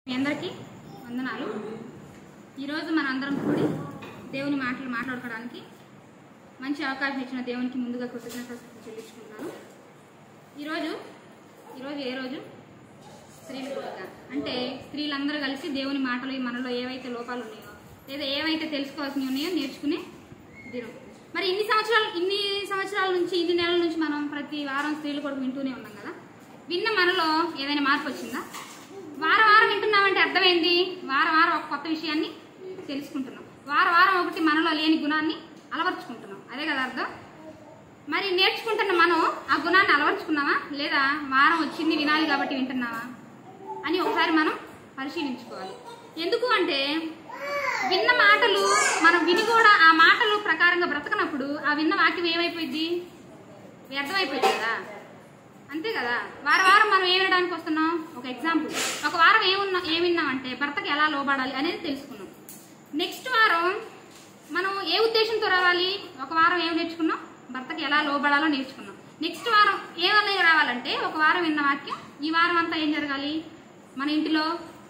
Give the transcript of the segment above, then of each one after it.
మీ అందరికీ వందనాలు ఈరోజు మన అందరం కూడి దేవుని మాటలు మాట్లాడుకోవడానికి మంచి అవకాశం ఇచ్చిన దేవునికి ముందుగా కృతజ్ఞతలు చెల్లించుకుంటున్నాను ఈరోజు ఈరోజు ఏ రోజు స్త్రీల పుట్టుక అంటే స్త్రీలందరూ కలిసి దేవుని మాటలు మనలో ఏవైతే లోపాలు ఉన్నాయో లేదా ఏవైతే తెలుసుకోవాల్సినవి ఉన్నాయో నేర్చుకునే దినం మరి ఇన్ని సంవత్సరాలు ఇన్ని సంవత్సరాల నుంచి ఇన్ని నెలల నుంచి మనం ప్రతి వారం స్త్రీల కొడుకు వింటూనే ఉన్నాం కదా విన్న మనలో ఏదైనా మార్పు వచ్చిందా వారం వారం వింటున్నామంటే అర్థమైంది వారం వారం ఒక కొత్త విషయాన్ని తెలుసుకుంటున్నాం వారం వారం ఒకటి మనలో లేని గుణాన్ని అలవర్చుకుంటున్నాం అదే కదా అర్థం మరి నేర్చుకుంటున్న మనం ఆ గుణాన్ని అలవర్చుకున్నామా లేదా వారం వచ్చింది వినాలి కాబట్టి వింటున్నావా అని ఒకసారి మనం పరిశీలించుకోవాలి ఎందుకు అంటే విన్న మాటలు మనం విని కూడా ఆ మాటలు ప్రకారంగా బ్రతకనప్పుడు ఆ విన్న వాక్యం ఏమైపోయింది వ్యర్థమైపోయింది కదా అంతే కదా వారం వారం మనం ఏం వినడానికి వస్తున్నాం ఒక ఎగ్జాంపుల్ ఒక వారం ఏమున్నా ఏం విన్నామంటే భర్తకి ఎలా లోబడాలి అనేది తెలుసుకున్నాం నెక్స్ట్ వారం మనం ఏ ఉద్దేశంతో రావాలి ఒక వారం ఏం నేర్చుకున్నాం భర్తకి ఎలా లోబడాలో నేర్చుకున్నాం నెక్స్ట్ వారం ఏమన్నా రావాలంటే ఒక వారం విన్న వాక్యం ఈ వారం అంతా ఏం జరగాలి మన ఇంటిలో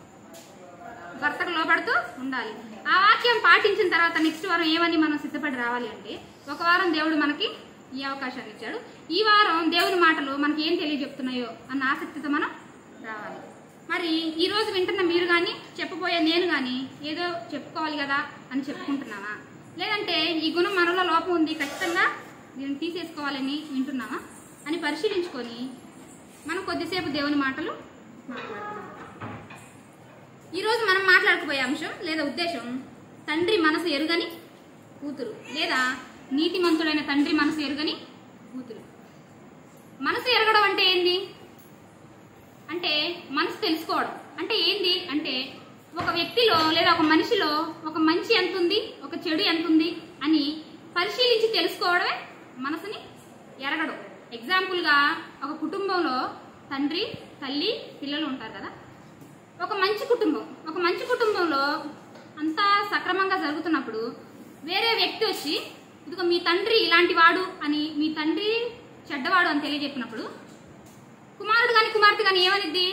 భర్తకు లోబడుతూ ఉండాలి ఆ వాక్యం పాటించిన తర్వాత నెక్స్ట్ వారం ఏమని మనం సిద్ధపడి రావాలి అంటే ఒక వారం దేవుడు మనకి ఈ అవకాశాన్ని ఇచ్చాడు ఈ వారం దేవుని మాటలు మనకి ఏం తెలియజెప్తున్నాయో అన్న ఆసక్తితో మనం రావాలి మరి ఈ రోజు వింటున్న మీరు కానీ చెప్పబోయే నేను కానీ ఏదో చెప్పుకోవాలి కదా అని చెప్పుకుంటున్నామా లేదంటే ఈ గుణం మనలో లోపం ఉంది ఖచ్చితంగా దీన్ని తీసేసుకోవాలని వింటున్నామా అని పరిశీలించుకొని మనం కొద్దిసేపు దేవుని మాటలు మాట్లాడుతున్నాం ఈరోజు మనం మాట్లాడుకుపోయే అంశం లేదా ఉద్దేశం తండ్రి మనసు ఎరుగని కూతురు లేదా నీతిమంతుడైన తండ్రి మనసు ఎరుగని కూతురు మనసు ఎరగడం అంటే ఏంది అంటే మనసు తెలుసుకోవడం అంటే ఏంది అంటే ఒక వ్యక్తిలో లేదా ఒక మనిషిలో ఒక మంచి ఎంత ఉంది ఒక చెడు ఎంత ఉంది అని పరిశీలించి తెలుసుకోవడమే మనసుని ఎరగడం ఎగ్జాంపుల్గా ఒక కుటుంబంలో తండ్రి తల్లి పిల్లలు ఉంటారు కదా ఒక మంచి కుటుంబం ఒక మంచి కుటుంబంలో అంతా సక్రమంగా జరుగుతున్నప్పుడు వేరే వ్యక్తి వచ్చి ఇదిగో మీ తండ్రి ఇలాంటి వాడు అని మీ తండ్రి చెడ్డవాడు అని తెలియజెప్పినప్పుడు కుమారుడు కానీ కుమార్తె కానీ ఏమనిద్ది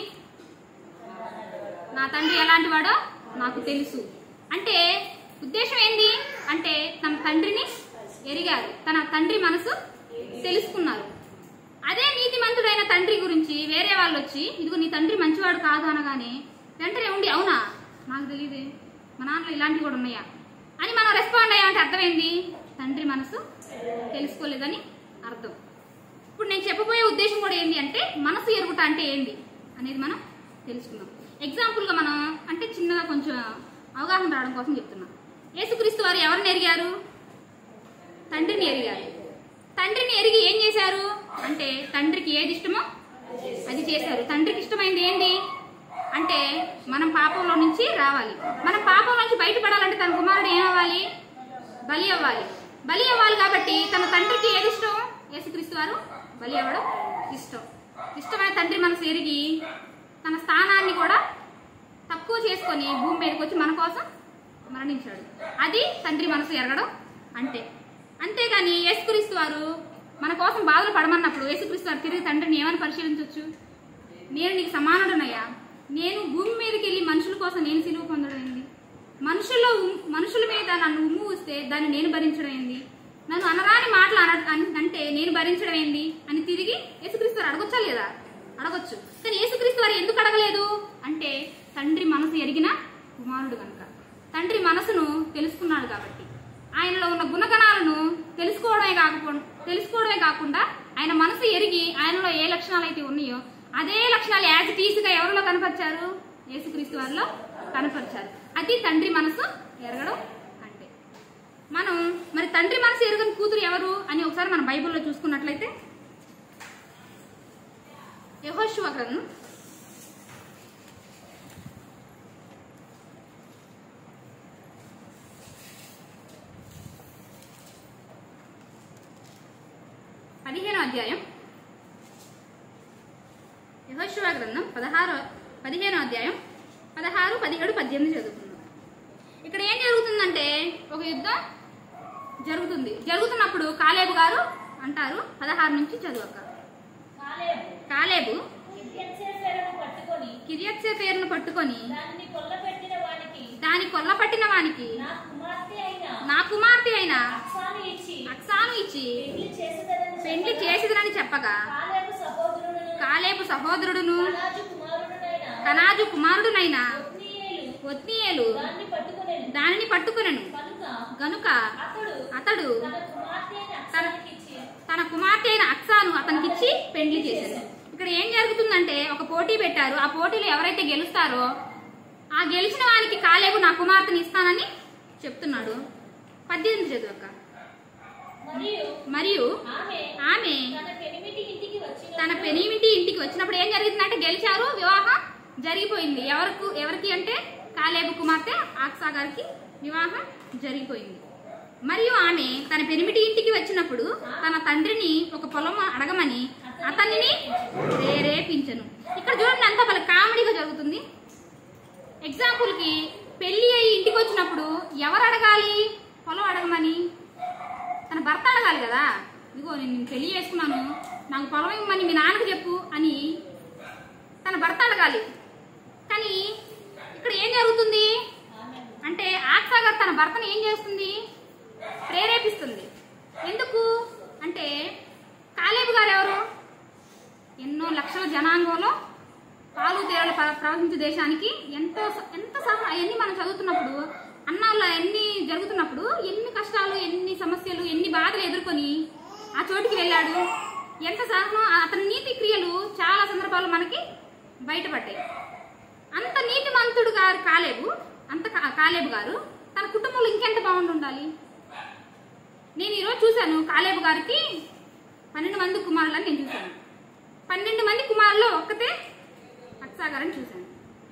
నా తండ్రి ఎలాంటి వాడో నాకు తెలుసు అంటే ఉద్దేశం ఏంది అంటే తన తండ్రిని ఎరిగారు తన తండ్రి మనసు తెలుసుకున్నారు అదే నీతిమంతుడైన తండ్రి గురించి వేరే వాళ్ళు వచ్చి ఇదిగో నీ తండ్రి మంచివాడు కాదు అనగానే వెంటనే ఉండి అవునా నాకు తెలియదే మా నాన్నలో ఇలాంటివి కూడా ఉన్నాయా అని మనం రెస్పాండ్ అయ్యామంటే అర్థమైంది తండ్రి మనసు తెలుసుకోలేదని అర్థం ఇప్పుడు నేను చెప్పబోయే ఉద్దేశం కూడా ఏంటి అంటే మనసు ఎరుగుట అంటే ఏంది అనేది మనం తెలుసుకుందాం ఎగ్జాంపుల్గా మనం అంటే చిన్నగా కొంచెం అవగాహన రావడం కోసం చెప్తున్నాం యేసుక్రీస్తు వారు ఎవరిని ఎరిగారు తండ్రిని ఎరిగారు తండ్రిని ఎరిగి ఏం చేశారు అంటే తండ్రికి ఏది ఇష్టమో అది చేశారు తండ్రికి ఇష్టమైంది ఏంటి అంటే మనం పాపంలో నుంచి రావాలి మనం పాపం నుంచి బయటపడాలంటే తన కుమారుడు ఏమవ్వాలి బలి అవ్వాలి బలి అవ్వాలి కాబట్టి తన తండ్రికి ఏది ఇష్టం యేసుక్రీస్తు వారు బలి అవ్వడం ఇష్టం ఇష్టమైన తండ్రి మనసు ఎరిగి తన స్థానాన్ని కూడా తక్కువ చేసుకొని భూమి మీదకి వచ్చి మన కోసం మరణించాడు అది తండ్రి మనసు ఎరగడం అంటే అంతేగాని యేసుక్రీస్తు వారు మన కోసం బాధలు పడమన్నప్పుడు యేసుక్రీస్తు వారు తిరిగి తండ్రిని ఏమని పరిశీలించవచ్చు నేను నీకు సమానుడనయ్యా నేను భూమి మీదకి వెళ్ళి మనుషుల కోసం నేను సిలువ పొందడమైంది మనుషుల్లో ఉమ్- మనుషుల మీద నన్ను ఉమ్ము ఊస్తే దాన్ని నేను భరించడం ఏంది నన్ను అనరాని మాటలు అన అన్- అంటే నేను భరించడం ఏంది అని తిరిగి యేసుక్రీస్తు వారు అడగొచ్చా లేదా అడగొచ్చు కానీ యేసుక్రీస్తు వారు ఎందుకు అడగలేదు అంటే తండ్రి మనసు ఎరిగిన కుమారుడు కనుక తండ్రి మనసును తెలుసుకున్నాడు కాబట్టి ఆయనలో ఉన్న గుణగణాలను తెలుసుకోవడమే కాకపో తెలుసుకోవడమే కాకుండా ఆయన మనసు ఎరిగి ఆయనలో ఏ లక్షణాలు అయితే ఉన్నాయో అదే లక్షణాలు యాజ్ టీస్గా ఎవరిలో కనపరిచారు యేసుక్రీస్తు వారిలో కనపరిచారు అది తండ్రి మనసు ఎరగడం అంటే మనం మరి తండ్రి మనసు ఎరగని కూతురు ఎవరు అని ఒకసారి మన బైబిల్లో చూసుకున్నట్లయితే యహోశివ గ్రంథం పదిహేనో అధ్యాయం యహోశివ గ్రంథం పదహారో పదిహేనో అధ్యాయం పదహారు పదిహేడు పద్దెనిమిది చదువుకుందాం ఇక్కడ ఏం జరుగుతుందంటే ఒక యుద్ధం జరుగుతుంది జరుగుతున్నప్పుడు కాలేబు గారు అంటారు పదహారు నుంచి చదువక కాలేబు కాలేబు గిద్యోను చేతులను పట్టుకొని కిరియత్సే పేరును పట్టుకొని దానిని కొల్లపెట్టిన వానికి దాని కొల్లపట్టిన వానికి నా కుమార్తె అయిన నా కుమార్తె అయిన అక్సాను ఇచ్చి అక్సాను ఇచ్చి పెళ్లి చేసేదనని పెండ్లి చెప్పగా, చేసిదని చెప్పగా కాలేబు సహోదరుడును కాలేపు సహోదరుడును కనాజు కుమారుడునైన కనాజు కుమారుడునైన ఒత్నీయేలు ఒత్నీయేలు దాన్ని పట్టుకొనెను దానిని పట్టుకునెను కనుక గనుక అతడు అతడు తన కుమార్తె అయిన అక్సానికి ఇచ్చి తన కుమార్తె అయిన అక్సాను అతనికిచ్చి పెండ్లి చేశాడు ఇక్కడ ఏం జరుగుతుందంటే ఒక పోటీ పెట్టారు ఆ పోటీలో ఎవరైతే గెలుస్తారో ఆ గెలిచిన వానికి కాలేబు నా కుమార్తెని ఇస్తానని చెప్తున్నాడు పద్దెనిమిది చదువు అక్క మరియు మరియు ఆమె ఆమె తన పెనిమిటి ఇంటికి వచ్చిన తన పెనిమిటి ఇంటికి వచ్చినప్పుడు ఏం జరిగిందంటే గెలిచారు వివాహం జరిగిపోయింది ఎవరికి ఎవరికి అంటే కాలేబు కుమార్తె ఆక్సా గారికి వివాహం జరిగిపోయింది మరియు ఆమె తన పెనిమిటి ఇంటికి వచ్చినప్పుడు తన తండ్రిని ఒక పొలం అడగమని అతనిని ప్రేరేపించను ఇక్కడ చూడండి అంతా వాళ్ళ కామెడీగా జరుగుతుంది ఎగ్జాంపుల్ కి పెళ్లి అయ్యి ఇంటికి వచ్చినప్పుడు ఎవరు అడగాలి పొలం అడగమని తన భర్త అడగాలి కదా ఇదిగో నేను నిన్ను పెళ్లి చేసుకున్నాను నాకు పొలం ఇవ్వమని మీ నాన్నకు చెప్పు అని తన భర్త అడగాలి కానీ ఇక్కడ ఏం జరుగుతుంది ఆమె అంటే ఆక్సా గారు తన భర్తను ఏం చేస్తుంది ప్రేరేపిస్తుంది ఎందుకు అంటే కాలేబు గారు ఎవరు ఎన్నో లక్షల జనాంగంలో పాలు తేరలు ప్ర- ప్రవహించే దేశానికి ఎంతో స- ఎంత సహ అవన్నీ మనం చదువుతున్నప్పుడు అన్నాళ్ళు ఎన్ని జరుగుతున్నప్పుడు ఎన్ని కష్టాలు ఎన్ని సమస్యలు ఎన్ని బాధలు ఎదుర్కొని ఆ చోటికి వెళ్ళాడు ఎంత సహనం అతని నీతి క్రియలు చాలా సందర్భాల్లో మనకి బయటపడ్డాయి అంత నీతిమంతుడు గారు కాలేబు అంత కా- కాలేబు గారు తన కుటుంబంలో ఇంకెంత బాగుండి ఉండాలి నేను ఈరోజు చూశాను కాలేబు గారికి పన్నెండు మంది కుమారులని నేను చూశాను పన్నెండు మంది కుమారుల్లో ఒక్కతే అక్సా గారని చూశాను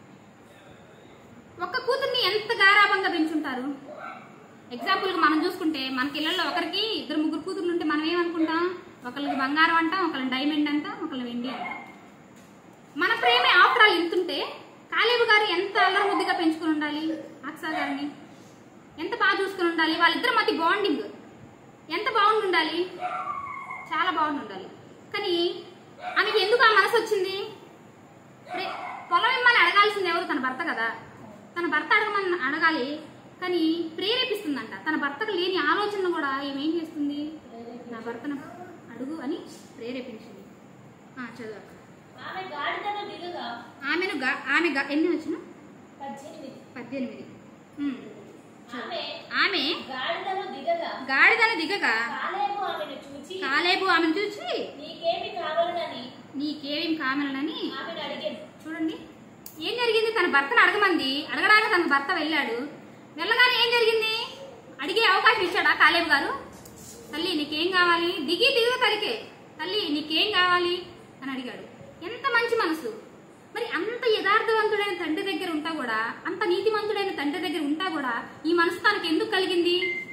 ఒక్క కూతుర్ని ఎంత గారాభంగా పెంచుంటారు ఎగ్జాంపుల్గా మనం చూసుకుంటే మనకి ఇళ్ళల్లో ఒకరికి ఇద్దరు ముగ్గురు కూతుర్లు ఉంటే మనం ఏమనుకుంటాం ఒకళ్ళకి బంగారం అంటాం ఒకళ్ళని డైమండ్ అంటాం ఒకళ్ళని వెండి అంటాం మన ప్రేమే ఆఫ్టర్ ఆల్ ఇంతుంటే కాలేబు గారు ఎంత అల్లరి ముద్దుగా పెంచుకుని ఉండాలి అక్సా గారిని ఎంత బాగా చూసుకుని ఉండాలి వాళ్ళిద్దరి మధ్య బాండింగ్ ఎంత బాగుండి ఉండాలి చాలా బాగుండి ఉండాలి కానీ ఆమెకి ఎందుకు ఆ మనసు వచ్చింది ప్రే- పొలం ఇమ్మని అడగాల్సింది ఎవరు తన భర్త కదా తన భర్త అడగమని అడగాలి కానీ ప్రేరేపిస్తుందంట తన భర్తకు లేని ఆలోచన కూడా ఈమె ఏం చేస్తుంది నా భర్తను అడుగు అని ప్రేరేపించింది ఆ, చదువు అక్క. ఆమె గాడిదను దిగగా ఆమెను గా- ఆమె గా- ఎన్ని వచ్చిన పద్దెనిమిది పద్దెనిమిది ఉమ్. ఆమె ఆమె గాడిదను దిగగా గాడిదను దిగగా కాలేబు ఆమెను చూచి కాలేబు ఆమెను చూసి నీకేమి కావాలనని నీకేం కామెలని ఆమెను అడిగాను చూడండి ఏం జరిగింది తన భర్తను అడగమంది అడగడానికి తన భర్త వెళ్ళాడు వెళ్ళగానే ఏం జరిగింది అడిగే అవకాశం ఇచ్చాడా కాలేబు గారు తల్లి నీకేం కావాలి దిగి దిగువ తరికే తల్లి నీకేం కావాలి అని అడిగాడు ఎంత మంచి మనసు మరి అంత యథార్థవంతుడైన తండ్రి దగ్గర ఉంటా కూడా అంత నీతిమంతుడైన తండ్రి దగ్గర ఉంటా కూడా ఈ మనసు తనకు ఎందుకు కలిగింది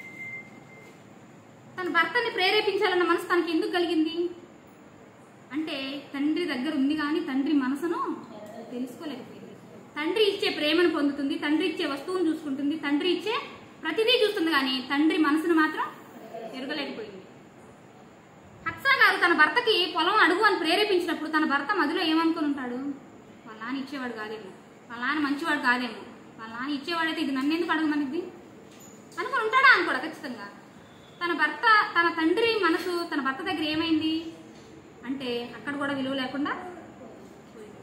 తన భర్తని ప్రేరేపించాలన్న మనసు తనకి ఎందుకు కలిగింది అంటే తండ్రి దగ్గర ఉంది కానీ తండ్రి మనసును తెలుసుకోలేకపోయింది తండ్రి ఇచ్చే ప్రేమను పొందుతుంది తండ్రి ఇచ్చే వస్తువును చూసుకుంటుంది తండ్రి ఇచ్చే ప్రతిదీ చూస్తుంది కానీ తండ్రి మనసును మాత్రం ఎరగలేకపోయింది హక్సా గారు తన భర్తకి పొలం అడుగు అని ప్రేరేపించినప్పుడు తన భర్త మదిలో ఏమనుకుని ఉంటాడు వాళ్ళ నాన్న ఇచ్చేవాడు కాదేమో వాళ్ళ నాన్న మంచివాడు కాదేమో వాళ్ళ నాన్న ఇచ్చేవాడైతే ఇది నన్ను ఎందుకు అడగమనిద్ది అనుకుని ఉంటాడా అనుకోడా ఖచ్చితంగా తన భర్త తన తండ్రి మనసు తన భర్త దగ్గర ఏమైంది అంటే అక్కడ కూడా విలువ లేకుండా పోయింది.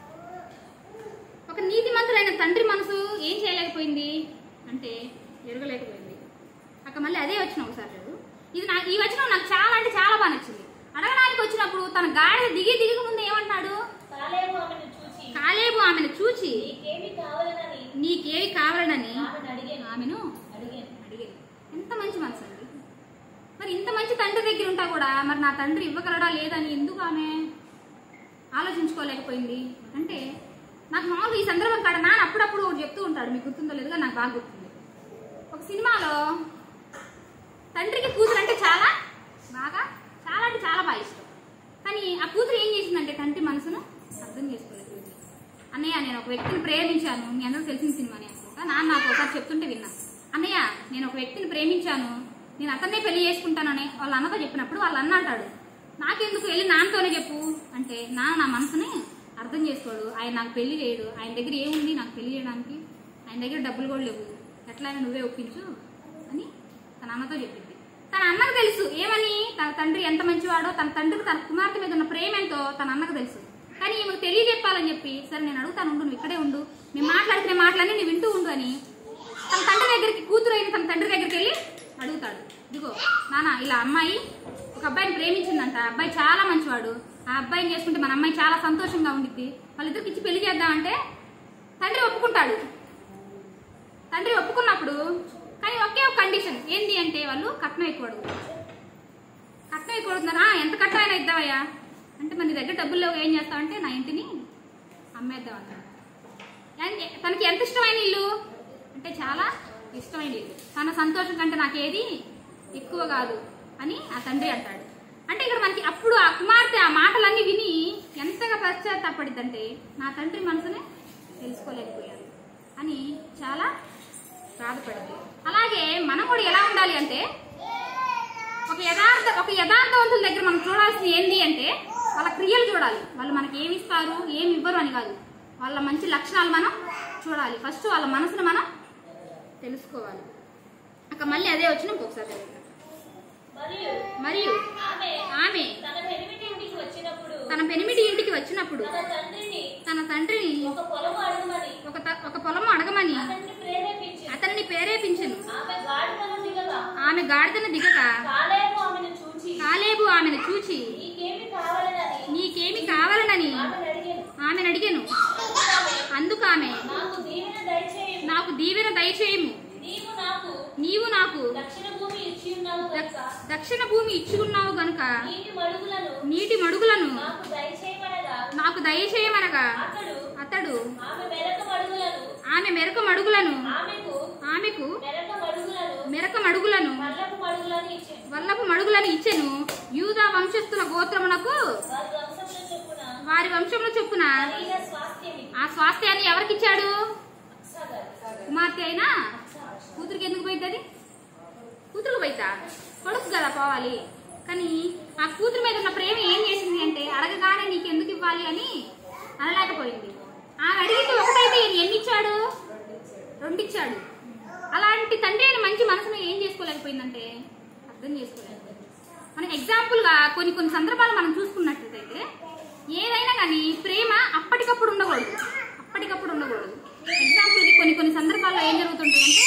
ఒక నీతిమంతుడైన తండ్రి మనసు ఏం చేయలేకపోయింది అంటే ఎరగలేకపోయింది అక్కడ మళ్ళీ అదే వచ్చిన ఒకసారి చదువు ఇది నాకు ఈ వచనం నాకు చాలా అంటే చాలా బాగా నచ్చింది అడగడానికి వచ్చినప్పుడు తన గాడిద దిగి దిగక ముందు ఏమంటాడు కాలేబు ఆమెను చూచి కాలేబు ఆమెను చూచి నీకేమి కావాలనని నీకేవి కావాలనని ఆమెను అడిగాను ఆమెను అడిగాను అడిగేది ఎంత మంచి మనసు అండి మరి ఇంత మంచి తండ్రి దగ్గర ఉంటా కూడా మరి నా తండ్రి ఇవ్వగలడా లేదని ఎందుకు ఆమె ఆలోచించుకోలేకపోయింది అంటే నాకు మామూలుగా ఈ సందర్భం కాడ నాన్న అప్పుడప్పుడు ఒకటి చెప్తూ ఉంటాడు మీకు గుర్తుందో లేదుగా నాకు బాగా గుర్తుంది ఒక సినిమాలో తండ్రికి కూతురు అంటే చాలా బాగా చాలా అంటే చాలా బాగా ఇష్టం కానీ ఆ కూతురు ఏం చేసిందంటే తండ్రి మనసును అర్థం చేసుకోలేకపోయింది అన్నయ్య నేను ఒక వ్యక్తిని ప్రేమించాను మీ అందరూ తెలిసిన సినిమానే అనుకుంటా నాన్న నాకు ఒకసారి చెప్తుంటే విన్నా అన్నయ్య నేను ఒక వ్యక్తిని ప్రేమించాను నేను అతన్నే పెళ్లి చేసుకుంటానని వాళ్ళ అన్నతో చెప్పినప్పుడు వాళ్ళ అన్న అంటాడు నాకెందుకు వెళ్ళి నాన్నతోనే చెప్పు అంటే నాన్న నా మనసుని అర్థం చేసుకోడు ఆయన నాకు పెళ్లి చేయడు ఆయన దగ్గర ఏముంది నాకు పెళ్లి చేయడానికి ఆయన దగ్గర డబ్బులు కూడా లేవు ఎట్లా అయినా నువ్వే ఒప్పించు అని తన అన్నతో చెప్పింది తన అన్నకు తెలుసు ఏమని తన తండ్రి ఎంత మంచివాడో తన తండ్రికి తన కుమార్తె మీద ఉన్న ప్రేమ ఎంతో తన అన్నకు తెలుసు కానీ ఈమెకు తెలియజెప్పాలని చెప్పి సరే నేను అడుగుతాను ఉండు నువ్వు ఇక్కడే ఉండు మేము మాట్లాడుకునే మాటలన్నీ నువ్వు వింటూ ఉండు అని తన తండ్రి దగ్గరికి కూతురు అయిన తన తండ్రి దగ్గరికి వెళ్ళి అడుగుతాడు ఇదిగో నాన్న ఇలా అమ్మాయి ఒక అబ్బాయిని ప్రేమించిందంట ఆ అబ్బాయి చాలా మంచివాడు ఆ అబ్బాయిని చేసుకుంటే మన అమ్మాయి చాలా సంతోషంగా ఉండిద్ది వాళ్ళిద్దరికి ఇచ్చి పెళ్లి చేద్దామంటే తండ్రి ఒప్పుకుంటాడు తండ్రి ఒప్పుకున్నప్పుడు కానీ ఒకే ఒక కండిషన్ ఏంటి అంటే వాళ్ళు కట్నం ఎక్కువ అడుగుతారు కట్నం ఎక్కువ అడుగుతున్నారా ఎంత కట్నం అయినా ఇద్దామయ్యా అంటే మన నీ దగ్గర డబ్బులు లేవు ఏం చేస్తావంటే నా ఇంటిని అమ్మేద్దాం అంటాడు అంటే తనకి ఎంత ఇష్టమైన ఇల్లు అంటే చాలా ఇష్టమైన ఇల్లు తన సంతోషం కంటే నాకు ఏది ఎక్కువ కాదు అని ఆ తండ్రి అంటాడు అంటే ఇక్కడ మనకి అప్పుడు ఆ కుమార్తె ఆ మాటలన్నీ విని ఎంతగా పశ్చాత్తాపడిద్దంటే నా తండ్రి మనసునే తెలుసుకోలేకపోయాను అని చాలా బాధపడింది అలాగే మనం కూడా ఎలా ఉండాలి అంటే ఒక యథార్థ ఒక యథార్థవంతుల దగ్గర మనం చూడాల్సింది ఏంటి అంటే వాళ్ళ క్రియలు చూడాలి వాళ్ళు మనకి ఏమి ఇస్తారు ఏమి ఇవ్వరు అని కాదు వాళ్ళ మంచి లక్షణాలు మనం చూడాలి ఫస్ట్ వాళ్ళ మనసును మనం తెలుసుకోవాలి అక్క మళ్ళీ అదే వచ్చిన ఇంకొకసారి చదువుతాను. మరియు మరియు ఆమె ఆమె తన పెనిమిటి ఇంటికి వచ్చినప్పుడు తన పెనిమిటి ఇంటికి వచ్చినప్పుడు తన తండ్రిని తన తండ్రిని ఒక పొలము అడుగుమని ఒక త- ఒక పొలము అడగమని అతన్ని ప్రేరేపించి అతనిని ప్రేరేపించను ఆమె గాడిదను దిగగా ఆమె గాడిదను దిగక కాలేపు ఆమెను చూచి కాలేబు ఆమెను చూచి నీకేమి కావాలనని నీకేమి కావాలనని ఆమెను అడిగాను ఆమెను అడిగాను అందుకు ఆమె నాకు దీవెన దయచేయి నాకు దీవెన దయచేయము నీవు నాకు నీవు నాకు దక్షిణ భూమి ఇచ్చి ఉన్నావు దక్- కనుక దక్షిణ భూమి ఇచ్చుకున్నావు గనుక నీటి మడుగులను నీటి మడుగులను నాకు దయచేయమనగా నాకు దయచేయమనగా అతడు అతడు ఆమె మెరక మడుగులను ఆమె మెరక మడుగులను ఆమెకు ఆమెకు మెరక మడుగులను మెరక మడుగులను మల్లపు మడుగులను ఇచ్చాను వల్లపు మడుగులను ఇచ్చెను యూదా వంశస్థుల గోత్రమునకు వారి వంశముల చొప్పున వారి వంశముల చొప్పున శరీర స్వాస్థ్యం ఆ స్వాస్థ్యాన్ని ఎవరికిచ్చాడు సాగర్ కుమార్తె అయినా కూతురికి ఎందుకు పోయింది అది కూతురుకు పోయిద్దా కొడుకు కదా పోవాలి కానీ ఆ కూతురు మీద ఉన్న ప్రేమ ఏం చేసింది అంటే అడగగానే నీకు ఎందుకు ఇవ్వాలి అని అనలేకపోయింది ఆమె అడిగింది ఒకటైతే ఈయన ఎన్ని ఇచ్చాడు రెండు ఇచ్చాడు అలాంటి తండ్రి అయిన మంచి మనసును ఏం చేసుకోలేకపోయిందంటే అర్థం చేసుకోలేకపోయింది మనం ఎగ్జాంపుల్గా కొన్ని కొన్ని సందర్భాలు మనం చూసుకున్నట్లయితే ఏదైనా కానీ ప్రేమ అప్పటికప్పుడు ఉండకూడదు అప్పటికప్పుడు ఉండకూడదు ఎగ్జాంపుల్కి కొన్ని కొన్ని సందర్భాల్లో ఏం జరుగుతుంటాయంటే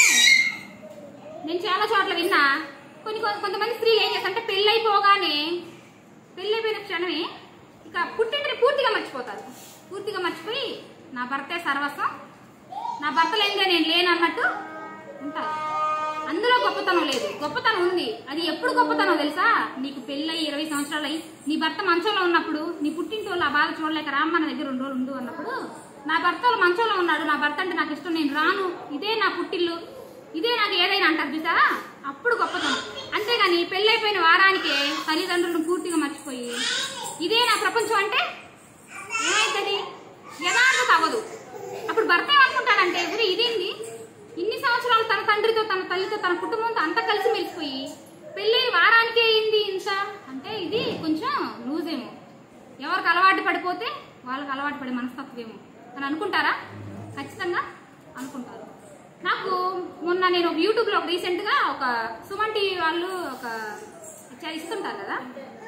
నేను చాలా చోట్ల విన్నా కొన్ని కొ- కొంతమంది స్త్రీలు ఏం చేస్తారంటే పెళ్ళైపోగానే పెళ్ళైపోయిన క్షణమే ఇక పుట్టింటిని పూర్తిగా మర్చిపోతారు పూర్తిగా మర్చిపోయి నా భర్తే సర్వస్వం నా భర్త లేనిదే నేను లేను అన్నట్టు ఉంటారు అందులో గొప్పతనం లేదు గొప్పతనం ఉంది అది ఎప్పుడు గొప్పతనం తెలుసా నీకు పెళ్ళయి ఇరవై సంవత్సరాలు అయ్యి నీ భర్త మంచంలో ఉన్నప్పుడు నీ పుట్టింటి వాళ్ళు ఆ బాధ చూడలేక రామ్మ నా దగ్గర రెండు రోజులు ఉండు అన్నప్పుడు నా భర్త వాళ్ళ మంచంలో ఉన్నాడు నా భర్త అంటే నాకు ఇష్టం నేను రాను ఇదే నా పుట్టిల్లు ఇదే నాకు ఏదైనా అంటారు చూసారా అప్పుడు గొప్పతనం అంతేగాని పెళ్ళైపోయిన వారానికే తల్లిదండ్రులను పూర్తిగా మర్చిపోయి ఇదే నా ప్రపంచం అంటే ఏమైతుంది యథార్థత అవ్వదు అప్పుడు భర్త ఏమనుకుంటాడంటే "ఒరే, ఇదేంది ఇన్ని సంవత్సరాలు తన తండ్రితో తన తల్లితో తన కుటుంబంతో అంతా కలిసి మెలిసిపోయి పెళ్ళి వారానికే అయింది ఇంత అంటే ఇది కొంచెం లూజ్ ఏమో ఎవరికి అలవాటు పడిపోతే వాళ్ళకి అలవాటు పడే మనస్తత్వమేమో అని అనుకుంటారా ఖచ్చితంగా అనుకుంటారు నాకు మొన్న నేను ఒక యూట్యూబ్లో ఒక రీసెంట్గా ఒక సుమన్ టీవీ వాళ్ళు ఒక ఇచ్చా- ఇస్తుంటారు కదా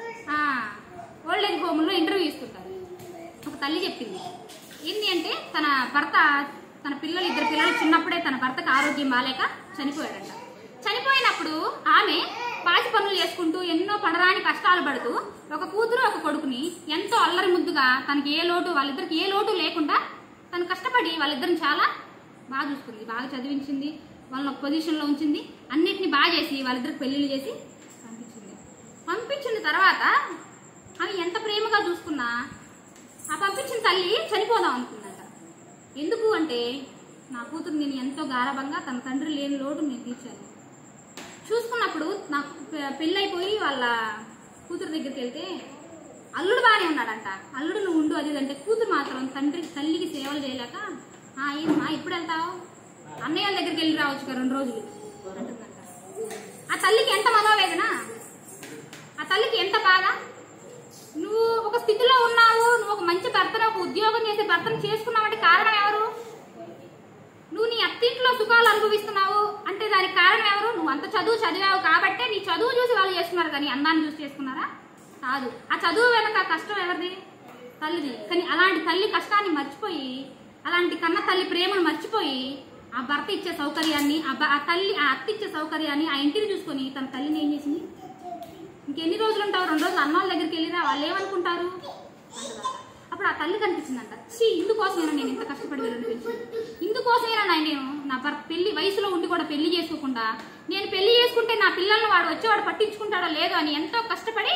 ఓల్డ్ ఏజ్ హోమ్లో ఇంటర్వ్యూ ఇస్తుంటారు ఒక తల్లి చెప్పింది ఏంటి అంటే తన భర్త తన పిల్లలు ఇద్దరు పిల్లలు చిన్నప్పుడే తన భర్తకు ఆరోగ్యం బాలేక చనిపోయాడంట చనిపోయినప్పుడు ఆమె పాచి పనులు చేసుకుంటూ ఎన్నో పడరాని కష్టాలు పడుతూ ఒక కూతురు ఒక కొడుకుని ఎంతో అల్లరి ముద్దుగా తనకి ఏ లోటు వాళ్ళిద్దరికి ఏ లోటు లేకుండా తను కష్టపడి వాళ్ళిద్దరిని చాలా బాగా చూసుకుంది బాగా చదివించింది వాళ్ళని ఒక పొజిషన్లో ఉంచింది అన్నిటిని బాగా చేసి వాళ్ళిద్దరికి పెళ్లిళ్ళు చేసి పంపించింది పంపించిన తర్వాత ఆమె ఎంత ప్రేమగా చూసుకున్నా ఆ పంపించిన తల్లి చనిపోదాం అనుకుందట ఎందుకు అంటే నా కూతురు నేను ఎంతో గారభంగా తన తండ్రి లేని లోటు నేను తీర్చాను చూసుకున్నప్పుడు నాకు పె- పెళ్ళైపోయి వాళ్ళ కూతురు దగ్గరికి వెళ్తే అల్లుడు బాగానే ఉన్నాడంట అల్లుడు నువ్వు ఉండు అది ఇది అంటే కూతురు మాత్రం తండ్రి తల్లికి సేవలు చేయలేక "ఆ, ఏమ్మా ఎప్పుడు వెళ్తావు అన్నయ్య వాళ్ళ దగ్గరికి వెళ్ళి రావచ్చు కదా రెండు రోజులు అంటుందంట ఆ తల్లికి ఎంత మనోవేదన ఆ తల్లికి ఎంత బాధ నువ్వు ఒక స్థితిలో ఉన్నావు నువ్వు ఒక మంచి భర్తను ఒక ఉద్యోగం చేసే భర్తను చేసుకున్నావంటే కారణం ఎవరు నువ్వు నీ అత్తింట్లో సుఖాలు అనుభవిస్తున్నావు అంటే దానికి కారణం ఎవరు నువ్వు అంత చదువు చదివావు కాబట్టే నీ చదువు చూసి వాళ్ళు చేసుకున్నారు కానీ అందాన్ని చూసి చేసుకున్నారా కాదు ఆ చదువు వెనక కష్టం ఎవరిది తల్లిది కానీ అలాంటి తల్లి కష్టాన్ని మర్చిపోయి అలాంటి కన్న తల్లి ప్రేమను మర్చిపోయి ఆ భర్త ఇచ్చే సౌకర్యాన్ని ఆ బ- ఆ తల్లి ఆ అత్త ఇచ్చే సౌకర్యాన్ని ఆ ఇంటిని చూసుకొని తన తల్లిని ఏం చేసింది ఇంకెన్ని రోజులు ఉంటావు రెండు రోజులు అన్నోళ్ళ దగ్గరికి వెళ్ళిరా వాళ్ళు ఏమనుకుంటారు అంటదంట. అప్పుడు ఆ తల్లి కనిపించిందంట చీ ఇందుకోసమేనా నేను ఇంత కష్టపడి వెళ్ళనిపించింది ఇందుకోసమేనా నాయన నేను నా భర్త పెళ్లి వయసులో ఉండి కూడా పెళ్లి చేసుకోకుండా నేను పెళ్లి చేసుకుంటే నా పిల్లల్ని వాడు వచ్చేవాడు పట్టించుకుంటాడో లేదో అని ఎంతో కష్టపడి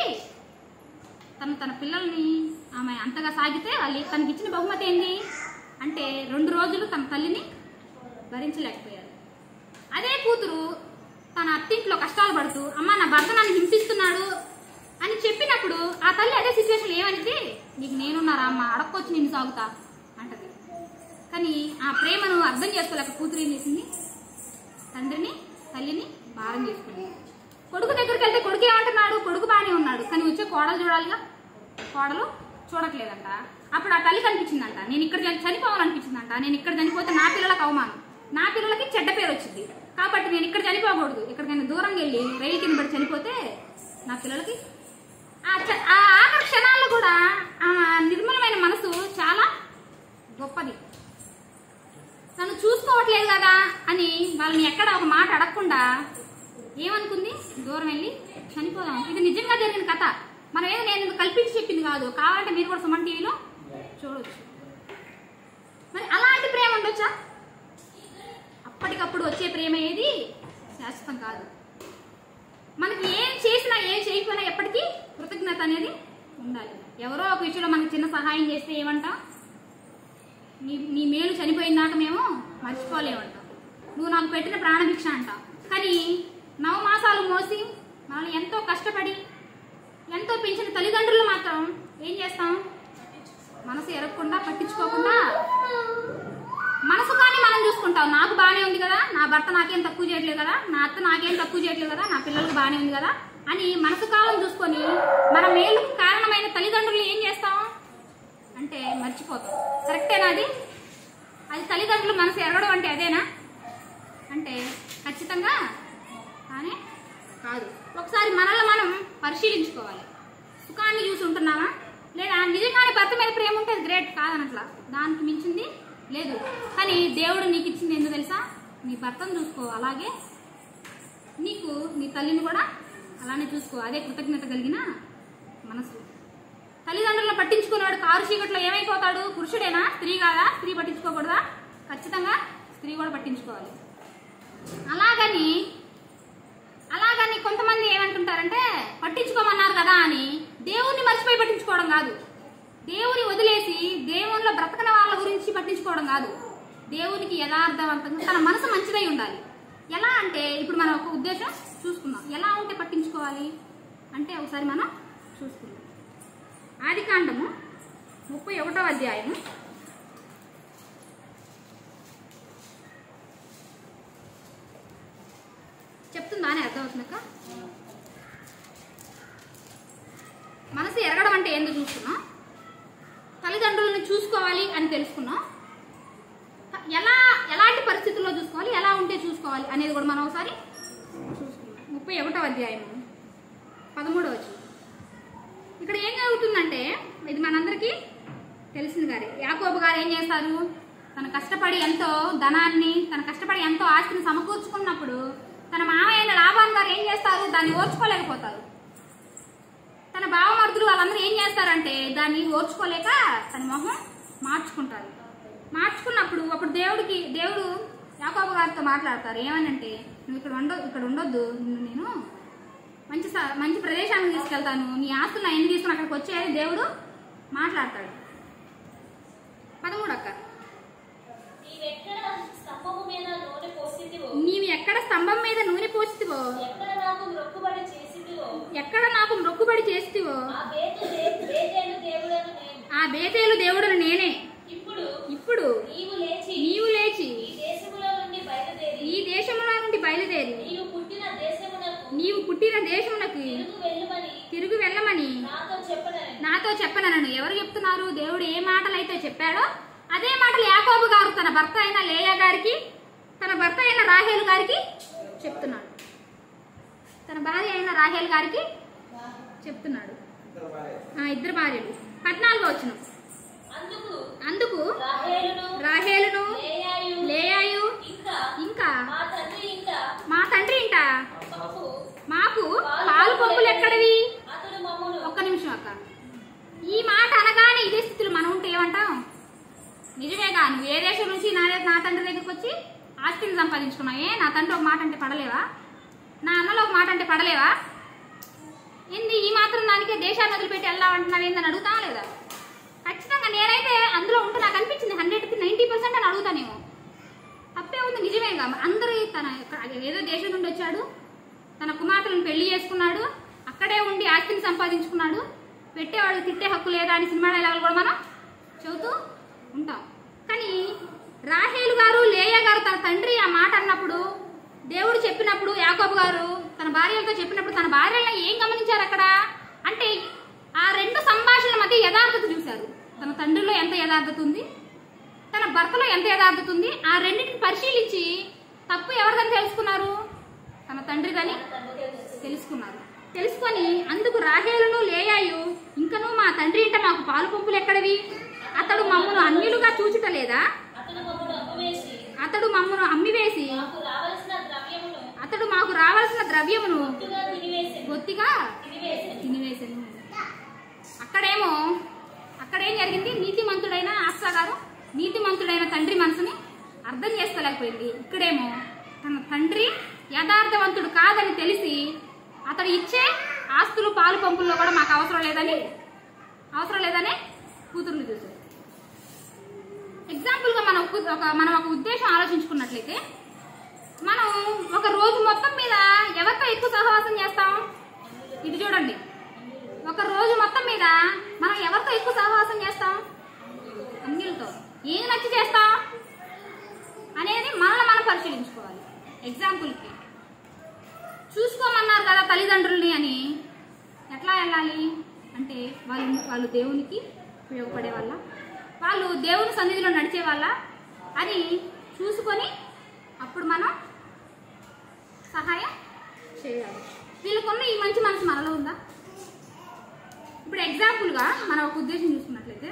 తను తన పిల్లల్ని ఆమె అంతగా సాగితే వాళ్ళు తనకి ఇచ్చిన బహుమతి ఏంది అంటే రెండు రోజులు తన తల్లిని భరించలేకపోయారు అదే కూతురు తన అత్తింట్లో కష్టాలు పడుతూ అమ్మ నా భర్త నన్ను హింసిస్తున్నాడు అని చెప్పినప్పుడు ఆ తల్లి అదే సిచ్యువేషన్ ఏమనిది నీకు నేనున్నారా అమ్మ అడక్కొచ్చి నిన్ను సాగుతా అంటది కానీ ఆ ప్రేమను అర్థం చేసుకోలేక కూతురు ఏం చేసింది తండ్రిని తల్లిని భారం చేసుకుంది కొడుకు దగ్గరికి వెళ్తే కొడుకు ఏమంటున్నాడు కొడుకు బాగానే ఉన్నాడు కానీ వచ్చే కోడలు చూడాలిగా కోడలు చూడట్లేదంట అప్పుడు ఆ తల్లి కనిపించిందంట నేను ఇక్కడ చని- చనిపోవాలనిపించిందంట నేను ఇక్కడ చనిపోతే నా పిల్లలకు అవమానం నా పిల్లలకి చెడ్డ పేరు వచ్చింది కాబట్టి నేను ఇక్కడ చనిపోకూడదు ఎక్కడికైనా దూరంగా వెళ్ళి రైలు కింద పడి చనిపోతే నా పిల్లలకి ఆ చ- ఆ ఆఖరి క్షణాల్లో కూడా ఆ నిర్మలమైన మనసు చాలా గొప్పది నన్ను చూసుకోవట్లేదు కదా అని వాళ్ళని ఎక్కడ ఒక మాట అడగకుండా ఏమనుకుంది దూరం వెళ్ళి చనిపోదాం ఇది నిజంగా జరిగిన కథ మనం ఏదో నేను ఇది కల్పించి చెప్పింది కాదు కావాలంటే మీరు కూడా సుమన్ టీవీలో చూడవచ్చు మరి అలాంటి ప్రేమ ఉండొచ్చా అప్పటికప్పుడు వచ్చే ప్రేమ ఏది శాశ్వతం కాదు మనకి ఏం చేసినా ఏం చేయకపోయినా ఎప్పటికీ కృతజ్ఞత అనేది ఉండాలి ఎవరో ఒక విషయంలో మనకి చిన్న సహాయం చేస్తే ఏమంటాం నీ నీ మేలు చనిపోయిన దాకా మేము మర్చిపోలేమంటాం నువ్వు నాకు పెట్టిన ప్రాణభిక్ష అంటాం కానీ నవమాసాలు మోసి మనల్ని ఎంతో కష్టపడి ఎంతో పెంచిన తల్లిదండ్రులు మాత్రం ఏం చేస్తాం మనసు ఎరగకుండా పట్టించుకోకుండా మనసు కానీ మనం చూసుకుంటాం నాకు బాగానే ఉంది కదా నా భర్త నాకేం తక్కువ చేయట్లేదు కదా నా అత్త నాకేం తక్కువ చేయట్లేదు కదా నా పిల్లలకు బాగానే ఉంది కదా అని మనసు కాలం చూసుకొని మన మేలుకు కారణమైన తల్లిదండ్రులు ఏం చేస్తాం అంటే మర్చిపోతాం కరెక్టేనా అది అది తల్లిదండ్రులు మనసు ఎరగడం అంటే అదేనా అంటే ఖచ్చితంగా కానీ కాదు ఒకసారి మనల్ని మనం పరిశీలించుకోవాలి సుఖాన్ని చూసి ఉంటున్నామా లేదా నిజంగానే భర్త మీద ప్రేమ ఉంటే అది గ్రేట్ కాదనట్లా దానికి మించింది లేదు కానీ దేవుడు నీకు ఇచ్చింది ఎందుకు తెలుసా నీ భర్తను చూసుకో అలాగే నీకు నీ తల్లిని కూడా అలానే చూసుకో అదే కృతజ్ఞత కలిగిన మనసు తల్లిదండ్రులను పట్టించుకునేవాడు కారు చీకట్లో ఏమైపోతాడు పురుషుడేనా స్త్రీ కాదా స్త్రీ పట్టించుకోకూడదా ఖచ్చితంగా స్త్రీ కూడా పట్టించుకోవాలి అలాగని అలాగని కొంతమంది ఏమంటుంటారంటే పట్టించుకోమన్నారు కదా అని దేవుణ్ణి మర్చిపోయి పట్టించుకోవడం కాదు దేవుని వదిలేసి దేవునిలో బ్రతకని వాళ్ళ గురించి పట్టించుకోవడం కాదు దేవునికి యథార్థవంతంగా తన మనసు మంచిదై ఉండాలి ఎలా అంటే ఇప్పుడు మనం ఒక ఉద్దేశం చూసుకుందాం ఎలా ఉంటే పట్టించుకోవాలి అంటే ఒకసారి మనం చూసుకుందాం ఆది కాండము ముప్పై ఒకటో అధ్యాయము చెప్తుందా అని అర్థమవుతుందక్క మనసు ఎరగడం అంటే ఏందో చూసుకున్నాం తల్లిదండ్రులను చూసుకోవాలి అని తెలుసుకున్నాం ఎలా ఎలాంటి పరిస్థితుల్లో చూసుకోవాలి ఎలా ఉంటే చూసుకోవాలి అనేది కూడా మనం ఒకసారి చూసుకున్నాం ముప్పై ఒకటో అధ్యాయము పదమూడవ వచ్చి ఇక్కడ ఏం జరుగుతుందంటే ఇది మనందరికీ తెలిసింది గారే యాకోబు గారు ఏం చేస్తారు తన కష్టపడి ఎంతో ధనాన్ని తన కష్టపడి ఎంతో ఆస్తిని సమకూర్చుకున్నప్పుడు తన మామయ్య అయిన లాభాన్ గారు ఏం చేస్తారు దాన్ని ఓర్చుకోలేకపోతారు తన బావమర్దులు వాళ్ళందరూ ఏం చేస్తారంటే దాన్ని ఓర్చుకోలేక తన మొహం మార్చుకుంటారు మార్చుకున్నప్పుడు అప్పుడు దేవుడికి దేవుడు యాకోబు గారితో మాట్లాడతారు ఏమనంటే నువ్వు ఇక్కడ ఉండ ఇక్కడ ఉండొద్దు నిన్ను నేను మంచి స- మంచి ప్రదేశానికి తీసుకెళ్తాను నీ ఆస్తులు ఎన్ని తీసుకుని అక్కడికి వచ్చేది దేవుడు మాట్లాడతాడు పదమూడు అక్క నీవెక్కడ స్తంభము మీద నూనె పోసిదివో నీవు ఎక్కడ స్తంభం మీద నూనె పోసితివో ఎక్కడ నాకు మొక్కుబడి చేసిదివో ఎక్కడ నాకు మొక్కుబడి చేస్తివో ఆ బేతు దే- బేతేలు దేవుడను నేను ఆ బేతేలు దేవుడును నేనే ఇప్పుడు ఇప్పుడు నీవు లేచి నీవు లేచి ఈ దేశములో నుండి బయలుదేరి ఈ దేశముల నుండి బయలుదేరి నీవు పుట్టిన దేశమునకు నీవు పుట్టిన దేశమునకు తిరుగు వెళ్ళమని తిరిగి వెళ్ళమని నాతో చెప్పనని నాతో నాతో చెప్పనను ఎవరు చెప్తున్నారు దేవుడు ఏ మాటలు అయితే చెప్పాడో అదే మాటలు యాకోబు గారు తన భర్త అయిన లేయా గారికి తన భర్త అయిన రాహేలు గారికి చెప్తున్నాడు తన భార్య అయిన రాహేల్ గారికి చెప్తున్నాడు ఆ, ఇద్దరు భార్యలు పద్నాలుగో వచ్చిన అందుకు అందుకు రాహేలును రాహేలును లేయాయు లేయాయు ఇంకా ఇంకా మా తండ్రి ఇంట మా తండ్రి ఇంట మాకు మాకు పాలు పంపులు ఎక్కడివి అతడు మమ్మను ఒక్క నిమిషం అక్క ఈ మాట అనగానే ఇదే స్థితిలో మనం ఉంటే ఏమంటాం నిజమేగా నువ్వు ఏ దేశం నుంచి నా నా తండ్రి దగ్గరికి వచ్చి ఆస్తిని సంపాదించుకున్నావు ఏ నా తండ్రి ఒక మాట అంటే పడలేవా నా అన్నలో ఒక మాట అంటే పడలేవా ఏంది ఈ మాత్రం దానికే దేశాన్ని వదిలిపెట్టి వెళ్దామంటున్నావు ఏందని అడుగుతావా లేదా ఖచ్చితంగా నేనైతే అందులో ఉంటే నాకు అనిపించింది హండ్రెడ్కి నైంటీ పర్సెంట్ అని అడుగుతానేమో తప్పే ఉంది నిజమేగా అందరూ తన ఏదో దేశం నుండి వచ్చాడు తన కుమార్తెలను పెళ్లి చేసుకున్నాడు అక్కడే ఉండి ఆస్తిని సంపాదించుకున్నాడు పెట్టేవాడు తిట్టే హక్కు లేదా అని సినిమా డైలాగులు కూడా మనం చెబుతూ ఉంటాం కానీ రాహేలు గారు లేయ గారు తన తండ్రి ఆ మాట అన్నప్పుడు దేవుడు చెప్పినప్పుడు యాకోబు గారు తన భార్యలతో చెప్పినప్పుడు తన భార్యలను ఏం గమనించారు అక్కడ అంటే ఆ రెండు సంభాషణల మధ్య యథార్థత చూశారు తన తండ్రిలో ఎంత యథార్థత ఉంది తన భర్తలో ఎంత యథార్థత ఉంది ఆ రెండింటిని పరిశీలించి తప్పు ఎవరిదని తెలుసుకున్నారు తన తండ్రిదని తెలుసుకున్నారు తెలుసుకొని అందుకు రాహేలును లేయాయు ఇంకను మా తండ్రి ఇంట మాకు పాలు పంపులు ఎక్కడవి అతడు మమ్మను అన్యులుగా చూచుటలేదా అతడు మమ్మను అమ్మివేసి అతడు మమ్మను అమ్మివేసి మాకు రావలసిన ద్రవ్యమును అతడు మాకు రావాల్సిన ద్రవ్యమును గుట్టుగా తినివేసి బొత్తిగా తినివేసి తినివేసెను అక్కడేమో అక్కడేం జరిగింది నీతిమంతుడైన ఆశా గారు నీతిమంతుడైన తండ్రి మనసుని అర్థం చేసుకోలేకపోయింది ఇక్కడేమో తన తండ్రి యథార్థవంతుడు కాదని తెలిసి అతడు ఇచ్చే ఆస్తులు పాలు పంపుల్లో కూడా మాకు అవసరం లేదని అవసరం లేదని కూతుర్లు చూశారు ఎగ్జాంపుల్గా మనం ఒక ఒక- మనం ఒక ఉద్దేశం ఆలోచించుకున్నట్లయితే మనం ఒక రోజు మొత్తం మీద ఎవరితో ఎక్కువ సహవాసం చేస్తాం ఇది చూడండి ఒక రోజు మొత్తం మీద మనం ఎవరితో ఎక్కువ సహవాసం చేస్తాం అన్నిలతో ఏది నచ్చి చేస్తాం అనేది మనల్ని మనం పరిశీలించుకోవాలి ఎగ్జాంపుల్కి చూసుకోమన్నారు కదా తల్లిదండ్రుల్ని అని ఎట్లా వెళ్ళాలి అంటే వాళ్ళు వాళ్ళు దేవునికి ఉపయోగపడే వాళ్ళ వాళ్ళు దేవుని సన్నిధిలో నడిచే వాళ్ళ అని చూసుకొని అప్పుడు మనం సహాయం చేయాలి వీళ్ళకున్న ఈ మంచి మనసు మనలో ఉందా ఇప్పుడు ఎగ్జాంపుల్గా మనం ఒక ఉద్దేశం చూసుకున్నట్లయితే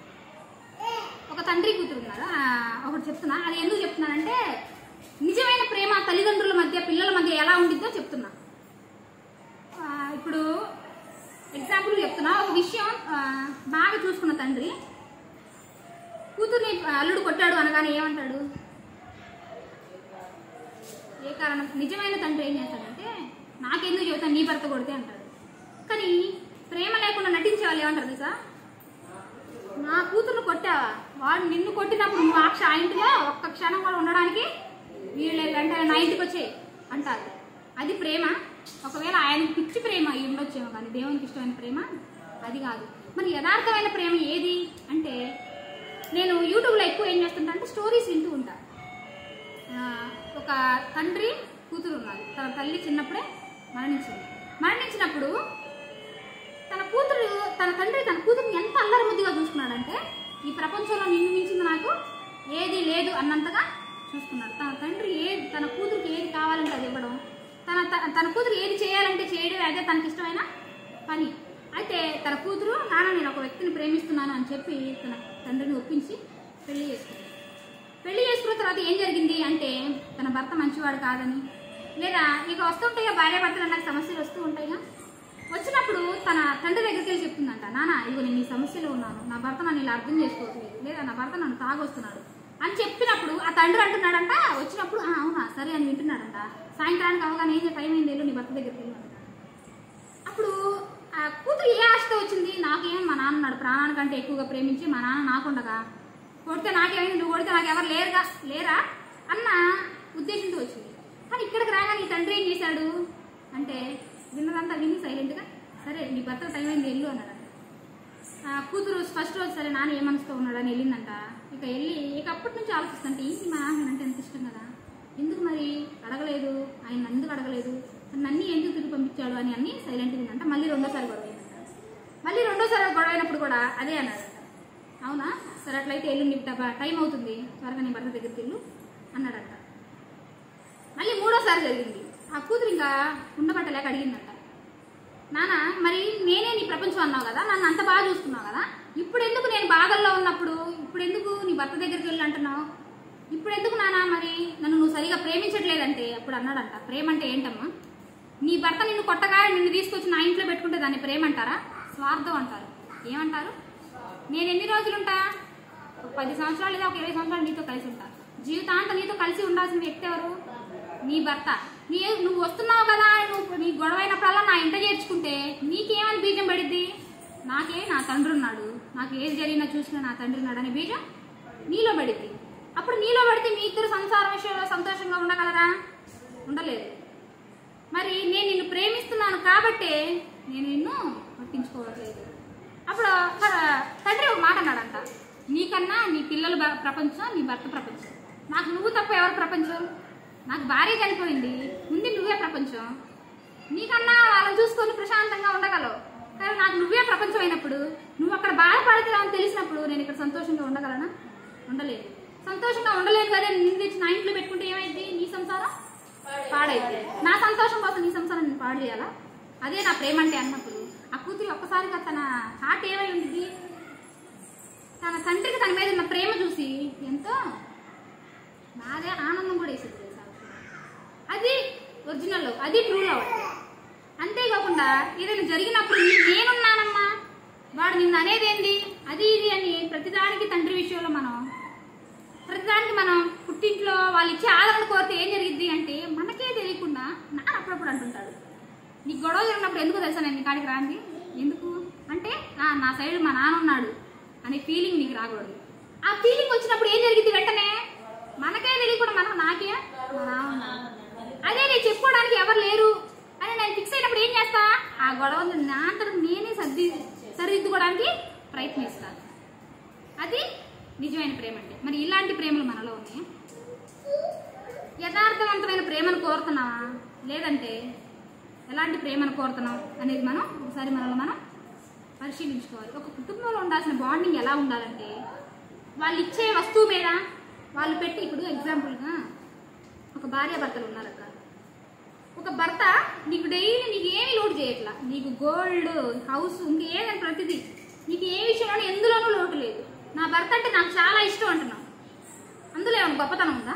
ఒక తండ్రి కూతురు ఉన్నారు ఆ, ఒకటి చెప్తున్నా అది ఎందుకు చెప్తున్నానంటే నిజమైన ప్రేమ తల్లిదండ్రుల మధ్య పిల్లల మధ్య ఎలా ఉండిద్దో చెప్తున్నా ఆ, ఇప్పుడు ఎగ్జాంపుల్ చెప్తున్నా ఒక విషయం ఆ, బాగా చూసుకున్న తండ్రి కూతుర్ని ఆ, అల్లుడు కొట్టాడు అనగానే ఏమంటాడు ఏ కారణం నిజమైన తండ్రి ఏం చేస్తాడంటే నాకెందుకు చెబుతాను నీ భర్త కొడితే అంటాడు కానీ ప్రేమ లేకుండా నటించే వాళ్ళు ఏమంటారు తెలుసా నా కూతురు కొట్టావా వాడు నిన్ను కొట్టినప్పుడు నువ్వు ఆ క్ష- ఆ ఇంటిలో ఒక్క క్షణం కూడా ఉండడానికి వీళ్ళు వెంటనే నా ఇంటికి వచ్చే అంటారు అది ప్రేమ ఒకవేళ ఆయనకి పిచ్చి ప్రేమ అయి ఉండొచ్చేమో కానీ దేవునికి ఇష్టమైన ప్రేమ అది కాదు మరి యథార్థమైన ప్రేమ ఏది అంటే నేను యూట్యూబ్లో ఎక్కువ ఏం చేస్తుంటా అంటే స్టోరీస్ వింటూ ఉంటా ఆ, ఒక తండ్రి కూతురు ఉన్నారు తన తల్లి చిన్నప్పుడే మరణించింది మరణించినప్పుడు తన కూతురు తన తండ్రి తన కూతురుని ఎంత అల్లరి ముద్దుగా చూసుకున్నాడంటే ఈ ప్రపంచంలో నిన్ను మించింది నాకు ఏది లేదు అన్నంతగా చూసుకున్నాడు తన తండ్రి ఏది తన కూతురికి ఏది కావాలంటే అది ఇవ్వడం తన త- తన కూతురు ఏది చేయాలంటే చేయడం అదే తనకి ఇష్టమైన పని అయితే తన కూతురు నాన్న నేను ఒక వ్యక్తిని ప్రేమిస్తున్నాను అని చెప్పి తన తండ్రిని ఒప్పించి పెళ్లి చేసుకుంది పెళ్లి చేసుకున్న తర్వాత ఏం జరిగింది అంటే తన భర్త మంచివాడు కాదని లేదా ఇక వస్తుంటాయిగా భార్య భర్తలు అన్న సమస్యలు వస్తూ ఉంటాయిగా వచ్చినప్పుడు తన తండ్రి దగ్గరికి వెళ్ళి చెప్తుందంట నాన్న ఇగో నేను ఈ సమస్యలో ఉన్నాను నా భర్త నన్ను ఇలా అర్థం చేసుకోవట్లేదు లేదా నా భర్త నన్ను తాగొస్తున్నాడు అని చెప్పినప్పుడు ఆ తండ్రి అంటున్నాడంట వచ్చినప్పుడు "ఆ, అవునా సరే అని వింటున్నాడంట సాయంత్రానికి అవగానే ఏం టైం అయింది వెళ్ళు నీ భర్త దగ్గరికి వెళ్ళి అంటాడు. అప్పుడు ఆ కూతురు ఏ ఆశతో వచ్చింది నాకేం మా నాన్న నాడు ప్రాణానికంటే ఎక్కువగా ప్రేమించి మా నాన్న నాకుండగా కొడితే నాకేమైంది నువ్వు కొడితే నాకు ఎవరు లేరుగా లేరా అన్న ఉద్దేశంతో వచ్చింది కానీ ఇక్కడికి రాగానే ఈ తండ్రి ఏం చేశాడు అంటే విన్నదంతా విని సైలెంట్గా సరే నీ భర్త టైం అయింది వెళ్ళు అన్నాడు ఆ కూతురు ఫస్ట్ రోజు సరే నాన్న ఏ మనసుతో ఉన్నాడని వెళ్ళిందంట ఇక వెళ్ళి ఇక అప్పటి నుంచి ఆలోచిస్తుంటే ఏంటి మా నాన్న అంటే ఎంత ఇష్టం కదా ఎందుకు మరి అడగలేదు ఆయన ఎందుకు అడగలేదు నన్ను ఎందుకు తిరిగి పంపించాడు అని అన్ని సైలెంట్గా ఉందంట మళ్ళీ రెండోసారి గొడవ అయిందంట మళ్ళీ రెండోసారి గొడవ అయినప్పుడు కూడా అదే అన్నాడంట అవునా సరే అట్లయితే ఎల్లుండి టైం- టైం అవుతుంది త్వరగా నీ భర్త దగ్గరికి వెళ్ళు అన్నాడంట మళ్ళీ మూడోసారి జరిగింది ఆ కూతురు ఇంకా ఉండబట్టలేక అడిగిందంట నాన్న మరి నేనే నీ ప్రపంచం అన్నావు కదా నన్ను అంత బాగా చూసుకున్నావు కదా ఇప్పుడు ఎందుకు నేను బాధల్లో ఉన్నప్పుడు ఇప్పుడు ఎందుకు నీ భర్త దగ్గరికి వెళ్ళి అంటున్నావు ఇప్పుడు ఎందుకు నాన్న మరి నన్ను నువ్వు సరిగా ప్రేమించట్లేదంటే అప్పుడు అన్నాడంట ప్రేమ అంటే ఏంటమ్మా నీ భర్త నిన్ను కొట్టగా నిన్ను తీసుకొచ్చి నా ఇంట్లో పెట్టుకుంటే దాన్ని ప్రేమ అంటారా స్వార్థం అంటారు ఏమంటారు నేను ఎన్ని రోజులు ఉంటా ఒక పది సంవత్సరాలు లేదా ఒక ఇరవై సంవత్సరాలు నీతో కలిసి ఉంటా జీవితాంతం నీతో కలిసి ఉండాల్సిన వ్యక్తి ఎవరు నీ భర్త నీ నువ్వు వస్తున్నావు కదా నువ్వు నీ గొడవ అయినప్పుడల్లా నా ఇంట చేర్చుకుంటే నీకేమని బీజం పడిద్ది నాకే నా తండ్రి ఉన్నాడు నాకు ఏది జరిగినా చూసినా నా తండ్రి ఉన్నాడు అనే బీజం నీలో పడిద్ది అప్పుడు నీలో పడితే మీ ఇద్దరు సంసార విషయంలో సంతోషంగా ఉండగలరా ఉండలేదు మరి నేను నిన్ను ప్రేమిస్తున్నాను కాబట్టే నేను నిన్ను పట్టించుకోవట్లేదు అప్పుడు త- తండ్రి ఒక మాట అన్నాడంట నీకన్నా నీ పిల్లల బ- ప్రపంచం నీ భర్త ప్రపంచం నాకు నువ్వు తప్ప ఎవరు ప్రపంచం నాకు భార్య చనిపోయింది ఉంది నువ్వే ప్రపంచం నీకన్నా వాళ్ళని చూసుకొని ప్రశాంతంగా ఉండగలవు కానీ నాకు నువ్వే ప్రపంచం అయినప్పుడు నువ్వు అక్కడ బాధపడుతున్నావు తెలిసినప్పుడు నేను ఇక్కడ సంతోషంగా ఉండగలనా ఉండలేదు సంతోషంగా ఉండలేదు కదా నిన్ను తెచ్చి నా ఇంట్లో పెట్టుకుంటే ఏమైంది నీ సంసారం పాడైంది నా సంతోషం కోసం నీ సంసారం నేను పాడు చేయాలా అదే నా ప్రేమ అంటే అన్నప్పుడు ఆ కూతురి ఒక్కసారిగా తన హార్ట్ ఏమై ఉంది తన తండ్రికి తన మీద ఉన్న ప్రేమ చూసి ఎంతో నాదే ఆనందం కూడా వేసింది తెలుసా అది ఒరిజినల్ లవ్ అది ట్రూ లవ్ అంటే అంతేకాకుండా ఏదైనా జరిగినప్పుడు నీ- నేనున్నానమ్మా వాడు నిన్ను అనేది ఏంది అది ఇది అని ప్రతిదానికి తండ్రి విషయంలో మనం ప్రతిదానికి మనం పుట్టింట్లో వాళ్ళు ఇచ్చే ఆదరణ కోరితే ఏం జరిగిద్ది అంటే మనకే తెలియకుండా నాన్న అప్పుడప్పుడు అంటుంటాడు నీకు గొడవ జరిగినప్పుడు ఎందుకు తెలుసా నేను నీ కాడికి రాంది ఎందుకు అంటే "ఆ, నా సైడ్ మా నాన్న ఉన్నాడు అనే ఫీలింగ్ నీకు రాకూడదు ఆ ఫీలింగ్ వచ్చినప్పుడు ఏం జరిగింది వెంటనే మనకే తెలియకుండా మనకు నాకే మా నాన్న ఉన్నాడు. అదే నేను చెప్పుకోవడానికి ఎవరు లేరు అని నేను ఫిక్స్ అయినప్పుడు ఏం చేస్తా ఆ గొడవ నా అంతటా నేనే సర్ది సరిదిద్దుకోవడానికి ప్రయత్నిస్తాను అది నిజమైన ప్రేమ అంటే మరి ఇలాంటి ప్రేమలు మనలో ఉన్నాయి యథార్థవంతమైన ప్రేమను కోరుతున్నావా లేదంటే ఎలాంటి ప్రేమను కోరుతున్నాం అనేది మనం ఒకసారి మనల్ని మనం పరిశీలించుకోవాలి ఒక కుటుంబంలో ఉండాల్సిన బాండింగ్ ఎలా ఉండాలంటే వాళ్ళు ఇచ్చే వస్తువు మీద వాళ్ళు పెట్టి ఇప్పుడు ఎగ్జాంపుల్గా ఒక భార్య భర్తలు ఉన్నారక్క ఒక భర్త నీకు డైలీ నీకు ఏమి లోటు చేయట్లా నీకు గోల్డ్ హౌస్ ఇంకేదని ప్రతిదీ నీకు ఏ విషయంలోనూ ఎందులోనూ లోటు లేదు నా భర్త అంటే నాకు చాలా ఇష్టం అంటున్నావు అందులో ఏమైనా గొప్పతనం ఉందా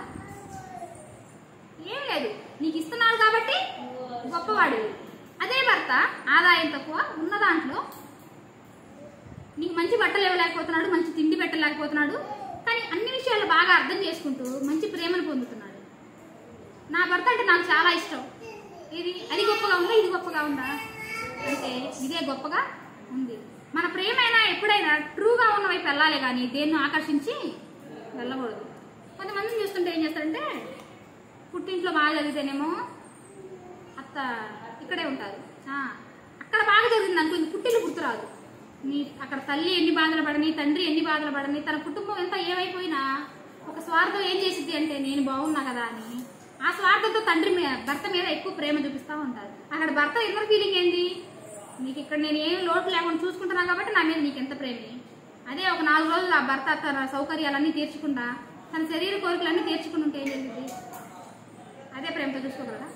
ఏం లేదు నీకు ఇస్తున్నాడు కాబట్టి గొప్పవాడు అదే భర్త ఆదాయం తక్కువ ఉన్న దాంట్లో నీకు మంచి బట్టలు ఇవ్వలేకపోతున్నాడు మంచి తిండి పెట్టలేకపోతున్నాడు కానీ అన్ని విషయాలు బాగా అర్థం చేసుకుంటూ మంచి ప్రేమను పొందుతున్నాడు నా భర్త అంటే నాకు చాలా ఇష్టం ఇది అది గొప్పగా ఉందా ఇది గొప్పగా ఉందా అంటే ఇదే గొప్పగా ఉంది మన ప్రేమైనా ఎప్పుడైనా ట్రూగా ఉన్న వైపు వెళ్ళాలి కానీ దేన్ని ఆకర్షించి వెళ్ళకూడదు కొంతమందిని చూస్తుంటే ఏం చేస్తారంటే పుట్టింట్లో బాగా చదివితేనేమో అత్త ఇక్కడే ఉంటారు ఆ, అక్కడ బాగా జరిగింది అనుకో ఇంక పుట్టిల్లు గుర్తురాదు నీ అక్కడ తల్లి ఎన్ని బాధలు పడని తండ్రి ఎన్ని బాధలు పడని తన కుటుంబం ఎంత ఏమైపోయినా ఒక స్వార్థం ఏం చేసిద్ది అంటే నేను బాగున్నా కదా అని ఆ స్వార్థంతో తండ్రి మీద భర్త మీద ఎక్కువ ప్రేమ చూపిస్తూ ఉంటారు అక్కడ భర్త ఇన్నర్ ఫీలింగ్ ఏంది నీకు ఇక్కడ నేను ఏం లోటు లేకుండా చూసుకుంటున్నాను కాబట్టి నా మీద నీకు ఎంత ప్రేమి అదే ఒక నాలుగు రోజులు ఆ భర్త తన సౌకర్యాలన్నీ తీర్చకుండా తన శరీర కోరికలన్నీ తీర్చుకుని ఉంటే ఏం జరిగింది అదే ప్రేమతో చూసుకోగలరా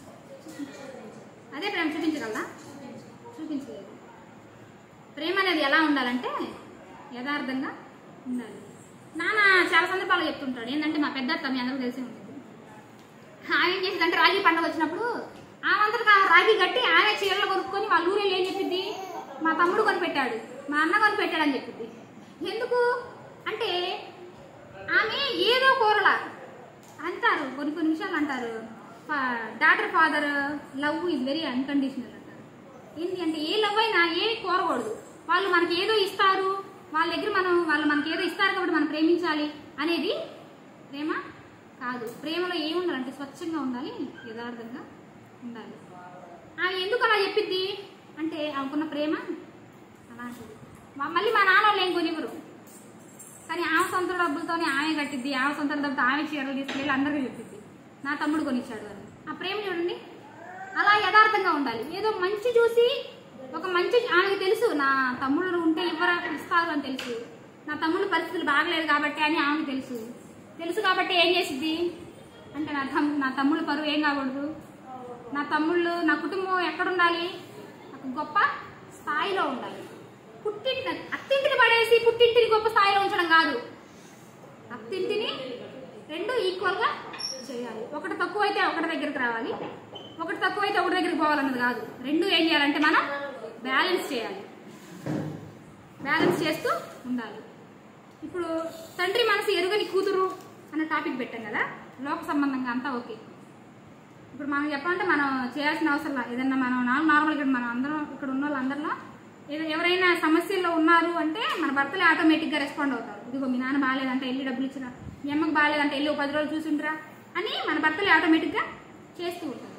అదే ప్రేమ చూపించగలరా చూపించలేదు ప్రేమ అనేది ఎలా ఉండాలంటే యథార్థంగా ఉండాలి నాన్న చాలా సందర్భాలు చెప్తుంటాడు ఏంటంటే మా పెద్ద అత్త మీ అందరూ తెలిసి ఉంటుంది ఆమె ఏం చేసిందంటే రాగి పండుగ వచ్చినప్పుడు ఆమె అంతటా రాగి కట్టి ఆమె చీరలు కొనుక్కొని వాళ్ళ ఊరేళ్ళు ఏం చెప్పింది మా తమ్ముడు కొనిపెట్టాడు మా అన్న కొనిపెట్టాడు అని చెప్పింది ఎందుకు అంటే ఆమె ఏదో కోరలా అంటారు కొన్ని కొన్ని విషయాలు అంటారు daughter father love is very unconditional అంటారు ఏంటి అంటే ఏ లవ్ అయినా ఏమి కోరకూడదు వాళ్ళు మనకి ఏదో ఇస్తారు వాళ్ళ దగ్గర మనం వాళ్ళు మనకి ఏదో ఇస్తారు కాబట్టి మనం ప్రేమించాలి అనేది ప్రేమ కాదు ప్రేమలో ఏమి ఉండాలంటే స్వచ్ఛంగా ఉండాలి యథార్థంగా ఉండాలి ఆమె ఎందుకు అలా చెప్పిద్ది అంటే ఆమెకున్న ప్రేమ అలాంటిది మా- మళ్ళీ మా నాన్న వాళ్ళు ఏం కొనివ్వరు కానీ ఆమె సొంత డబ్బులతోనే ఆమె కట్టిద్ది ఆమె సొంత డబ్బులతో ఆమె చీరలు తీసుకెళ్ళి అందరికీ చెప్పిద్ది నా తమ్ముడు కొనిచ్చాడు అని ఆ ప్రేమ చూడండి అలా యథార్థంగా ఉండాలి ఏదో మంచి చూసి ఒక మంచి ఆమెకు తెలుసు నా తమ్ముళ్ళు ఉంటే ఇవ్వరా ఇస్తారు అని తెలుసు నా తమ్ముళ్ళ పరిస్థితులు బాగలేదు కాబట్టి అని ఆమెకు తెలుసు తెలుసు కాబట్టి ఏం చేసిద్ది అంటే నా తమ్ నా తమ్ముళ్ళ పరువు ఏం కాకూడదు నా తమ్ముళ్ళు నా కుటుంబం ఎక్కడ ఉండాలి ఒక గొప్ప స్థాయిలో ఉండాలి పుట్టింటి అత్తింటిని పడేసి పుట్టింటిని గొప్ప స్థాయిలో ఉంచడం కాదు అత్తింటిని రెండు ఈక్వల్గా చేయాలి ఒకటి తక్కువ అయితే ఒకటి దగ్గరికి రావాలి ఒకటి తక్కువ అయితే ఒకటి దగ్గరికి పోవాలన్నది కాదు రెండు ఏం చేయాలంటే మనం బ్యాలెన్స్ చేయాలి బ్యాలెన్స్ చేస్తూ ఉండాలి ఇప్పుడు తండ్రి మనసు ఎరుగని కూతురు అనే టాపిక్ పెట్టాం కదా లోక సంబంధంగా అంతా ఓకే ఇప్పుడు మనం చెప్పాలంటే మనం చేయాల్సిన అవసరం లేదు ఏదన్నా మనం నార్మల్గా మనం అందరం ఇక్కడ ఉన్న వాళ్ళందరిలో ఏదో ఎవరైనా సమస్యల్లో ఉన్నారు అంటే మన భర్తలే ఆటోమేటిక్గా రెస్పాండ్ అవుతారు ఇదిగో మీ నాన్న బాగాలేదంటే వెళ్ళి డబ్బులు ఇచ్చిరా మీ అమ్మకి బాగాలేదంటే వెళ్ళి ఓ పది రోజులు చూసిండ్రా అని మన భర్తలే ఆటోమేటిక్గా చేస్తూ ఉంటారు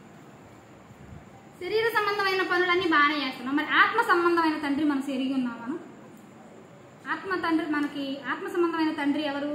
శరీర సంబంధమైన పనులన్నీ బాగానే చేస్తున్నాం మరి ఆత్మ సంబంధమైన తండ్రి మనసు ఎరిగి ఉన్నాం మనం ఆత్మ తండ్రి మనకి ఆత్మ సంబంధమైన తండ్రి ఎవరు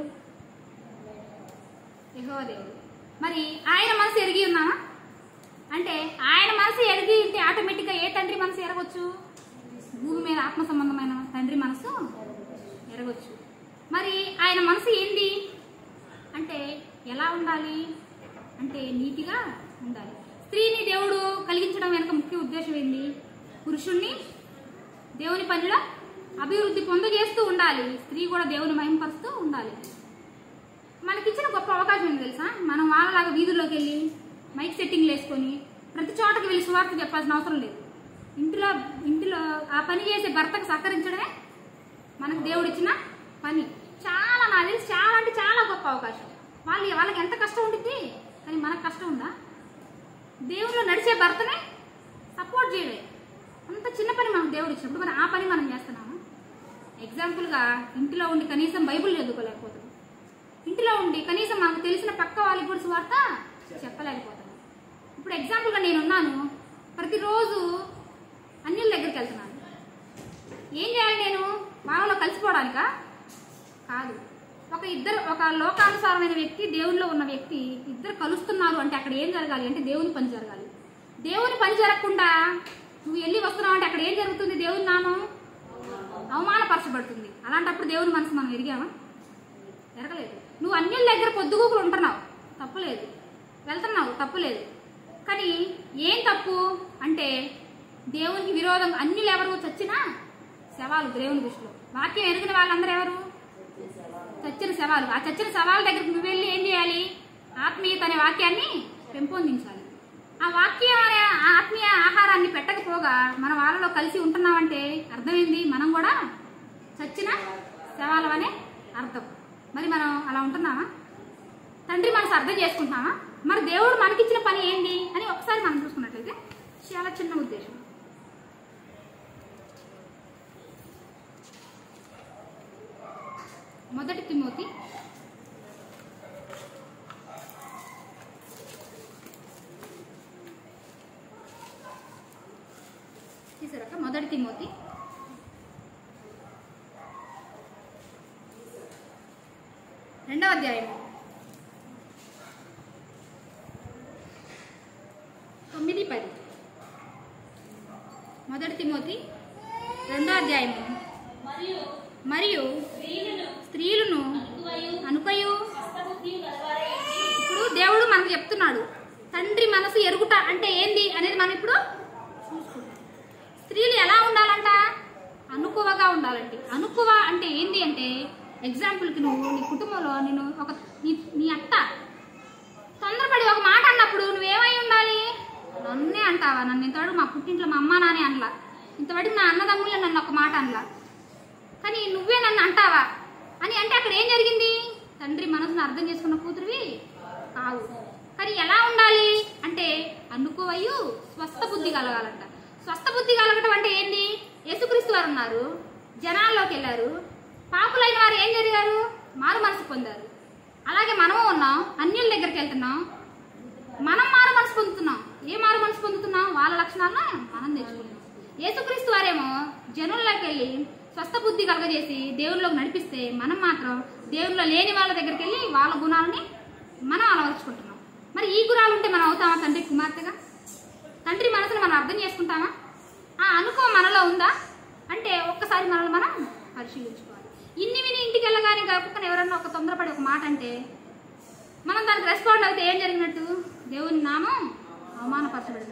యెహోవా దేవుడు మరి ఆయన మనసు ఎరిగి ఉన్నామా అంటే ఆయన మనసు ఎరిగి ఉంటే ఆటోమేటిక్గా ఏ తండ్రి మనసు ఎరగొచ్చు భూమి మీద ఆత్మ సంబంధమైన తండ్రి మనసు ఎరగొచ్చు మరి ఆయన మనసు ఏంది అంటే ఎలా ఉండాలి అంటే నీతిగా ఉండాలి స్త్రీని దేవుడు కలిగించడం వెనుక ముఖ్య ఉద్దేశం ఏంది పురుషుణ్ణి దేవుని పనిలో అభివృద్ధి పొందజేస్తూ ఉండాలి స్త్రీ కూడా దేవుని మహింపరుస్తూ ఉండాలి మనకిచ్చిన గొప్ప అవకాశం ఏంటి తెలుసా మనం వాళ్ళలాగా వీధుల్లోకి వెళ్ళి మైక్ సెట్టింగ్లు వేసుకొని ప్రతి చోటకి వెళ్ళి సువార్త చెప్పాల్సిన అవసరం లేదు ఇంటిలో ఇంటిలో ఆ పని చేసే భర్తకు సహకరించడమే మనకు దేవుడు ఇచ్చిన పని చాలా నాకు తెలిసి చాలా అంటే చాలా గొప్ప అవకాశం వాళ్ళు వాళ్ళకి ఎంత కష్టం ఉంటుంది కానీ మనకు కష్టం ఉందా దేవుళ్ళు నడిచే భర్తనే సపోర్ట్ చేయడే అంత చిన్న పని మనకు దేవుడు ఇచ్చినప్పుడు మరి ఆ పని మనం చేస్తున్నాము ఎగ్జాంపుల్గా ఇంటిలో ఉండి కనీసం బైబిల్ చదువుకోలేకపోతున్నాం ఇంటిలో ఉండి కనీసం మనకు తెలిసిన పక్క వాళ్ళకి కూడా సువార్త చెప్పలేకపోతాం ఇప్పుడు ఎగ్జాంపుల్గా నేనున్నాను ప్రతిరోజు అన్యుల దగ్గరికి వెళ్తున్నాను ఏం చేయాలి నేను వాళ్ళలో కలిసిపోవడానికా కాదు ఒక ఇద్దరు ఒక లోకానుసారమైన వ్యక్తి దేవునిలో ఉన్న వ్యక్తి ఇద్దరు కలుస్తున్నారు అంటే అక్కడ ఏం జరగాలి అంటే దేవుని పని జరగాలి దేవుని పని జరగకుండా నువ్వు వెళ్ళి వస్తున్నావు అంటే అక్కడ ఏం జరుగుతుంది దేవుని నామం అవమానపరచబడుతుంది అలాంటప్పుడు దేవుని మనసు మనం ఎరిగామా ఎరగలేదు నువ్వు అన్యుల దగ్గర పొద్దుగూకులు ఉంటున్నావు తప్పులేదు వెళ్తున్నావు తప్పులేదు కానీ ఏం తప్పు అంటే దేవునికి విరోధం అన్యులు ఎవరు చచ్చినా శవాలు దేవుని దృష్టిలో వాక్యం ఎరిగిన వాళ్ళందరూ ఎవరు చచ్చిన శవాలు ఆ చచ్చిన శవాల దగ్గరికి నువ్వు వెళ్ళి ఏం చేయాలి ఆత్మీయత అనే వాక్యాన్ని పెంపొందించాలి ఆ వాక్యం అనే ఆ ఆత్మీయ ఆహారాన్ని పెట్టకపోగా మన వాళ్ళలో కలిసి ఉంటున్నామంటే అర్థమైంది మనం కూడా చచ్చిన శవాలమనే అర్థం మరి మనం అలా ఉంటున్నామా తండ్రి మనసు అర్థం చేసుకుంటున్నామా మరి దేవుడు మనకిచ్చిన పని ఏంటి అని ఒకసారి మనం చూసుకున్నట్లయితే చాలా చిన్న ఉద్దేశం మొదటి తిమోతి తీసారక్క మొదటి తిమోతి రెండవ అధ్యాయం తొమ్మిది పది మొదటి తిమోతి రెండో అధ్యాయము మరియు మరియు స్త్రీలను స్త్రీలను అనుకువయు అనుకయు హస్తబుద్ధి గలవారై ఉండి ఇప్పుడు దేవుడు మనకు చెప్తున్నాడు తండ్రి మనసు ఎరుగుట అంటే ఏంది అనేది మనం ఇప్పుడు చూసుకుంటాం స్త్రీలు ఎలా ఉండాలంట అనుకువగా ఉండాలంటే అనుకువ అంటే ఏంది అంటే ఎగ్జాంపుల్కి నువ్వు నీ కుటుంబంలో నేను ఒక నీ నీ అత్త తొందరపడి ఒక మాట అన్నప్పుడు నువ్వేమై ఉండాలి నన్నే అంటావా నన్ను ఇంతవరకు మా పుట్టింట్లో మా అమ్మ నానే అనలా ఇంతవరకు నా అన్నదమ్ములే నన్ను ఒక మాట అనలా కానీ నువ్వే నన్ను అంటావా అని అంటే అక్కడ ఏం జరిగింది తండ్రి మనసును అర్థం చేసుకున్న కూతురివి కావు కానీ ఎలా ఉండాలి అంటే అనుకోవయ్యు స్వస్థ బుద్ధి కలగాలంట స్వస్థ బుద్ధి కలగటం అంటే ఏంటి యేసుక్రీస్తు వారు ఉన్నారు జనాల్లోకి వెళ్ళారు పాపులైన వారు ఏం జరిగారు మారు మనసు పొందారు అలాగే మనము ఉన్నాం అన్యుల దగ్గరికి వెళ్తున్నాం మనం మారు మనసు పొందుతున్నాం ఏ మారు మనసు పొందుతున్నాం వాళ్ళ లక్షణాలను మనం తెచ్చుకుంటున్నాం యేసుక్రీస్తు వారేమో జనుల్లోకి వెళ్ళి స్వస్థ బుద్ధి కలగజేసి దేవుళ్ళలోకి నడిపిస్తే మనం మాత్రం దేవుళ్ళలో లేని వాళ్ళ దగ్గరికి వెళ్ళి వాళ్ళ గుణాలని మనం అలవర్చుకుంటున్నాం మరి ఈ గుణాలు ఉంటే మనం అవుతామా తండ్రి కుమార్తెగా తండ్రి మనసును మనం అర్థం చేసుకుంటామా ఆ అనుభవం మనలో ఉందా అంటే ఒక్కసారి మనల్ని మనం పరిశీలించుకోవాలి ఇన్ని విని ఇంటికి వెళ్ళగానే కాకుండా ఎవరన్నా ఒక తొందరపడి ఒక మాట అంటే మనం దానికి రెస్పాండ్ అయితే ఏం జరిగినట్టు దేవుని నామం అవమానపరచబడినట్టు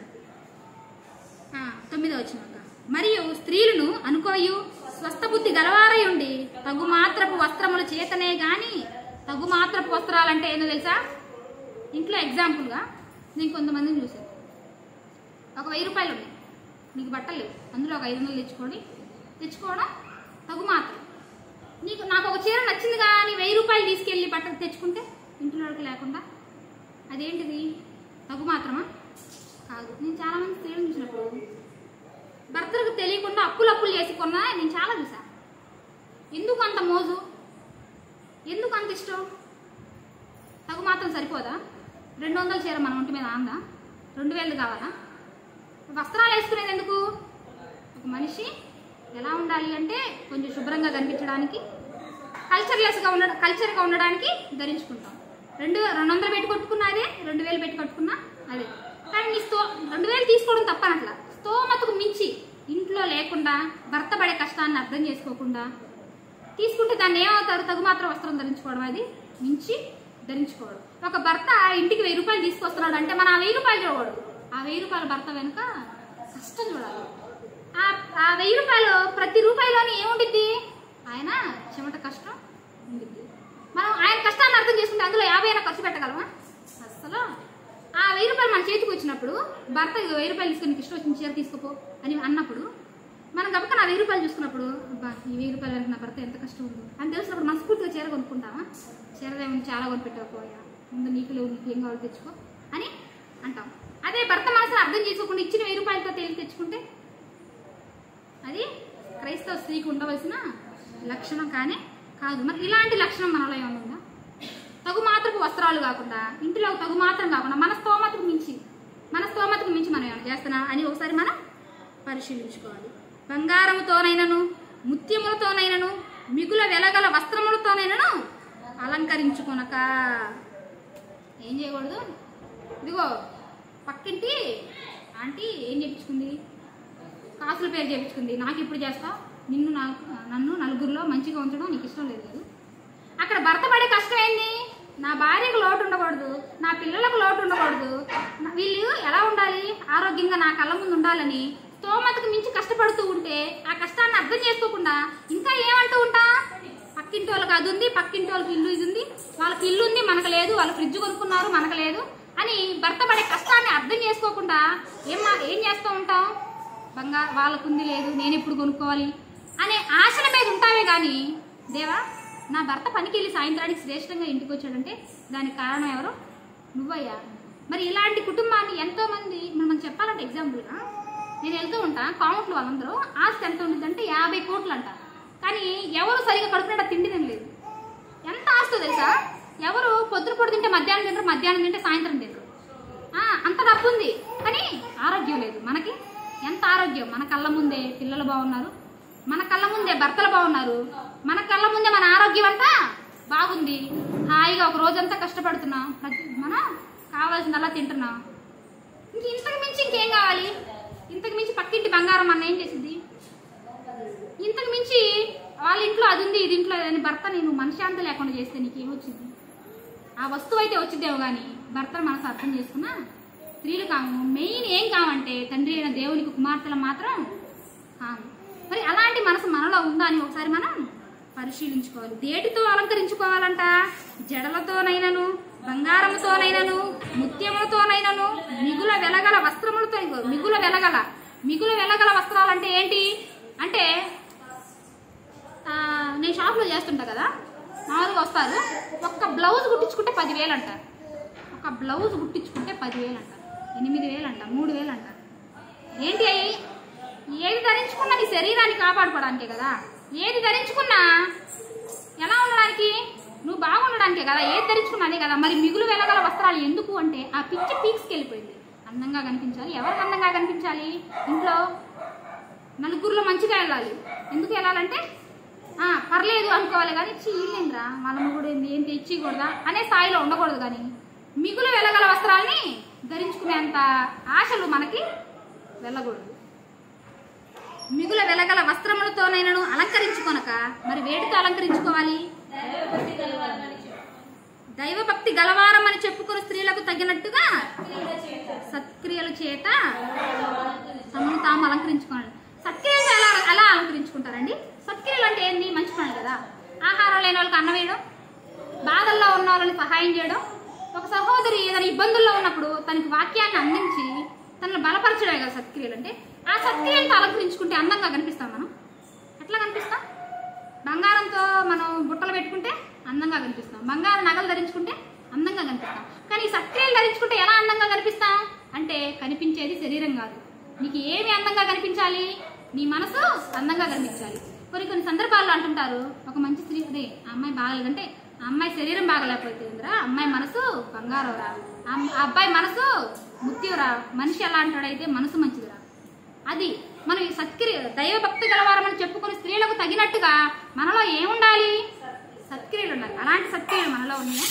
ఆ, తొమ్మిదో వచ్చినాక మరియు స్త్రీలను అనుకోయు స్వస్థ బుద్ధి గలవారై ఉండి తగు మాత్రపు వస్త్రముల చేతనే గాని తగు మాత్రపు వస్త్రాలంటే ఏందో తెలుసా ఇంట్లో ఎగ్జాంపుల్గా నేను కొంతమందిని చూశాను ఒక వెయ్యి రూపాయలు ఉన్నాయి నీకు బట్టలు లేవు అందులో ఒక ఐదు వందలు తెచ్చుకోండి తెచ్చుకోవడం తగు మాత్రం నీకు నాకు ఒక చీర నచ్చింది కానీ వెయ్యి రూపాయలు తీసుకెళ్ళి బట్టలు తెచ్చుకుంటే ఇంట్లో వాళ్ళకి లేకుండా అదేంటిది తగు మాత్రమా కాదు నేను చాలా మంది స్త్రీలు చూసినప్పుడు భర్తలకు తెలియకుండా అప్పులు అప్పులు చేసి కొన్నా నేను చాలా చూసా ఎందుకు అంత మోజు ఎందుకు అంత ఇష్టం తగు మాత్రం సరిపోదా రెండు వందల చీర మన ఒంటి మీద ఆందా రెండు వేలు కావాలా వస్త్రాలు వేసుకునేది ఎందుకు ఒక మనిషి ఎలా ఉండాలి అంటే కొంచెం శుభ్రంగా కనిపించడానికి కల్చర్లెస్గా ఉండ కల్చర్గా ఉండడానికి ధరించుకుంటాం రెండు రెండు వందలు పెట్టి కొట్టుకున్నా అదే రెండు వేలు పెట్టి కట్టుకున్నా అదే కానీ నీ sto రెండు వేలు తీసుకోవడం తప్పనట్ల స్తోమతకు మించి ఇంట్లో లేకుండా భర్త పడే కష్టాన్ని అర్థం చేసుకోకుండా తీసుకుంటే దాన్ని ఏమవుతారు తగు మాత్రం వస్త్రం ధరించుకోవడం అది మించి ధరించుకోవడం ఒక భర్త ఇంటికి వెయ్యి రూపాయలు తీసుకొస్తున్నాడు అంటే మనం ఆ వెయ్యి రూపాయలు చూడకూడదు ఆ వెయ్యి రూపాయల భర్త వెనుక కష్టం చూడాలి ఆ ఆ వెయ్యి రూపాయలు ప్రతి రూపాయలోని ఏముండిద్ది ఆయన చెమట కష్టం ఉండిద్ది మనం ఆయన కష్టాన్ని అర్థం చేసుకుంటే అందులో యాభై అయినా ఖర్చు పెట్టగలమా అసలు ఆ వెయ్యి రూపాయలు మన చేతికి వచ్చినప్పుడు భర్త ఇదిగో వెయ్యి రూపాయలు తీసుకుని నీకు ఇష్టం వచ్చిన చీర తీసుకోపో అని అన్నప్పుడు మనం గబక నా వెయ్యి రూపాయలు చూసుకున్నప్పుడు అబ్బా ఈ వెయ్యి రూపాయలు వెనక నా భర్త ఎంత కష్టం ఉందో అని తెలిసినప్పుడు మనస్ఫూర్తిగా చీర కొనుక్కుంటామా చీర ఏమైనా చాలా కొనిపెట్టకపోయా ముందు నీకు లేవు నీకు ఏం కావాలో తెచ్చుకో అని అంటాం అదే భర్త మనసును అర్థం చేసుకోకుండా ఇచ్చిన వెయ్యి రూపాయలతో తేలి తెచ్చుకుంటే అది క్రైస్తవ స్త్రీకి ఉండవలసిన లక్షణం కానీ కాదు మరి ఇలాంటి లక్షణం మనలో ఏమైనా ఉందా తగు మాత్రపు వస్త్రాలు కాకుండా ఇంటిలో తగు మాత్రం కాకుండా మన స్తోమతకు మించి మన స్తోమతకు మించి మనం ఏమైనా చేస్తున్నా అని ఒకసారి మనం పరిశీలించుకోవాలి బంగారముతోనైనను ముత్యములతోనైనను మిగుల వెలగల వస్త్రములతోనైనను అలంకరించుకొనక ఏం చేయకూడదు ఇదిగో పక్కింటి ఆంటీ ఏం చేపించుకుంది కాసుల పేరు చేపించుకుంది నాకు ఇప్పుడు చేస్తా నిన్ను నాకు నన్ను నలుగురిలో మంచిగా ఉంచడం నీకు ఇష్టం లేదు లేదు అక్కడ భర్త పడే కష్టం ఏంది నా భార్యకు లోటు ఉండకూడదు నా పిల్లలకు లోటు ఉండకూడదు నా- వీళ్ళు ఎలా ఉండాలి ఆరోగ్యంగా నా కళ్ళ ముందు ఉండాలని స్తోమతకు మించి కష్టపడుతూ ఉంటే ఆ కష్టాన్ని అర్థం చేసుకోకుండా ఇంకా ఏమంటూ ఉంటా పక్కింటి వాళ్ళకి అది ఉంది పక్కింటి వాళ్ళకి ఇల్లు ఇది ఉంది వాళ్ళకి ఇల్లు ఉంది మనకు లేదు వాళ్ళు ఫ్రిడ్జ్ కొనుక్కున్నారు మనకు లేదు అని భర్త పడే కష్టాన్ని అర్థం చేసుకోకుండా ఏం మా- ఏం చేస్తూ ఉంటాం బంగారు వాళ్ళకుంది లేదు నేను ఎప్పుడు కొనుక్కోవాలి అనే ఆశల మీద ఉంటావే కానీ దేవా నా భర్త పనికి వెళ్ళి సాయంత్రానికి శ్రేష్టంగా ఇంటికి వచ్చాడంటే దానికి కారణం ఎవరు నువ్వయ్యా మరి ఇలాంటి కుటుంబాన్ని ఎంతో మంది మనం చెప్పాలంటే ఎగ్జాంపుల్గా నేను వెళ్తూ ఉంటా కామెంట్లు వాళ్ళందరూ ఆస్తి ఎంత ఉంటుందంటే యాభై కోట్లు అంట కానీ ఎవరు సరిగా కడుపునట్ట తిండి తినలేదు ఎంత ఆస్తో తెలుసా ఎవరు పొద్దున పొడి తింటే మధ్యాహ్నం తింటారు మధ్యాహ్నం తింటే సాయంత్రం తింటారు ఆ, అంత డబ్బు ఉంది కానీ ఆరోగ్యం లేదు మనకి ఎంత ఆరోగ్యం మన కళ్ళ ముందే పిల్లలు బాగున్నారు మన కళ్ళ ముందే భర్తలు బాగున్నారు మన కళ్ళ ముందే మన ఆరోగ్యం అంతా బాగుంది హాయిగా ఒక రోజంతా కష్టపడుతున్నాం ప్రతి మనం కావాల్సిందల్లా తింటున్నాం ఇంక ఇంతకు మించి ఇంకేం కావాలి ఇంతకు మించి పక్కింటి బంగారం అన్న ఏం చేసింది ఇంతకు మించి వాళ్ళ ఇంట్లో అది ఉంది ఇది ఇంట్లో అది అని భర్త నేను మనశ్శాంతి లేకుండా చేస్తే నీకేమొచ్చింది ఆ వస్తువు అయితే వచ్చిద్దేమో కానీ భర్తను మనసు అర్థం చేసుకున్నా స్త్రీలు కాము మెయిన్ ఏం కావంటే తండ్రి అయిన దేవునికి కుమార్తెలు మాత్రం కాము మరి అలాంటి మనసు మనలో ఉందా అని ఒకసారి మనం పరిశీలించుకోవాలి దేటితో అలంకరించుకోవాలంట జడలతోనైనను బంగారముతోనైనను ముత్యములతోనైనను మిగుల వెలగల వస్త్రములతో ఇగో, మిగుల వెలగల మిగుల వెలగల వస్త్రాలు అంటే ఏంటి అంటే ఆ, నేను షాప్లో చేస్తుంటా కదా మామూలుగా వస్తారు ఒక్క బ్లౌజ్ కుట్టించుకుంటే పదివేలు అంటారు ఒక బ్లౌజ్ కుట్టించుకుంటే పదివేలు అంటారు ఎనిమిది వేలు అంట మూడు వేలు అంటారు ఏంటి అయ్యి ఏది ధరించుకున్నా నీ శరీరాన్ని కాపాడుకోవడానికే కదా ఏది ధరించుకున్నా ఎలా ఉండడానికి నువ్వు బాగుండడానికే కదా ఏది ధరించుకున్నా అదే కదా మరి మిగులు వెళ్ళగల వస్త్రాలు ఎందుకు అంటే ఆ పిచ్చి పీక్స్కి వెళ్ళిపోయింది అందంగా కనిపించాలి ఎవరికి అందంగా కనిపించాలి ఇంట్లో నలుగురిలో మంచిగా వెళ్ళాలి ఎందుకు వెళ్ళాలంటే ఆ, పర్లేదు అనుకోవాలి కానీ చీలేంద్రా వాళ్ళమ్మ కూడా ఏంది ఏం తెచ్చికూడదా అనే స్థాయిలో ఉండకూడదు కానీ మిగులు వెళ్ళగల వస్త్రాల్ని ధరించుకునేంత ఆశలు మనకి వెళ్ళకూడదు మిగుల వెలగల వస్త్రములతోనైనను అలంకరించుకొనక మరి వేటితో అలంకరించుకోవాలి దైవభక్తి గలవారమని చెప్పు. దైవభక్తి గలవారం అని చెప్పుకుని స్త్రీలకు తగినట్టుగా క్రియల చేత సత్క్రియల చేత తమను తాము అలంకరించుకోవాలి సత్క్రియలు ఎలా ఎలా అలంకరించుకుంటారండి సత్క్రియలు అంటే ఏంది మంచి పనులు కదా ఆహారం లేని వాళ్ళకి అన్నం వేయడం బాధల్లో ఉన్న వాళ్ళని సహాయం చేయడం ఒక సహోదరి ఏదైనా ఇబ్బందుల్లో ఉన్నప్పుడు తనకి వాక్యాన్ని అందించి తనను బలపరచడమే కదా సత్క్రియలు అంటే ఆ సత్క్రియలతో అలంకరించుకుంటే అందంగా కనిపిస్తాం మనం ఎట్లా కనిపిస్తాం బంగారంతో మనం బుట్టలు పెట్టుకుంటే అందంగా కనిపిస్తాం బంగారం నగలు ధరించుకుంటే అందంగా కనిపిస్తాం కానీ ఈ సత్క్రియలు ధరించుకుంటే ఎలా అందంగా కనిపిస్తాం అంటే కనిపించేది శరీరం కాదు నీకు ఏమి అందంగా కనిపించాలి నీ మనసు అందంగా కనిపించాలి కొన్ని కొన్ని సందర్భాల్లో అంటుంటారు ఒక మంచి స్త్రీ అదే ఆ అమ్మాయి బాగలేదంటే ఆ అమ్మాయి శరీరం బాగలేకపోతే ఉందిరా అమ్మాయి మనసు బంగారంరా ఆ అమ్- ఆ అబ్బాయి మనసు ముత్యంరా మనిషి ఎలా అంటాడైతే మనసు మంచిదిరా అది మనం ఈ సత్క్రియ దైవభక్తి గలవారమని చెప్పుకుని స్త్రీలకు తగినట్టుగా మనలో ఏముండాలి సత్క్రియలు ఉండాలి అలాంటి సత్క్రియలు మనలో ఉన్నాయా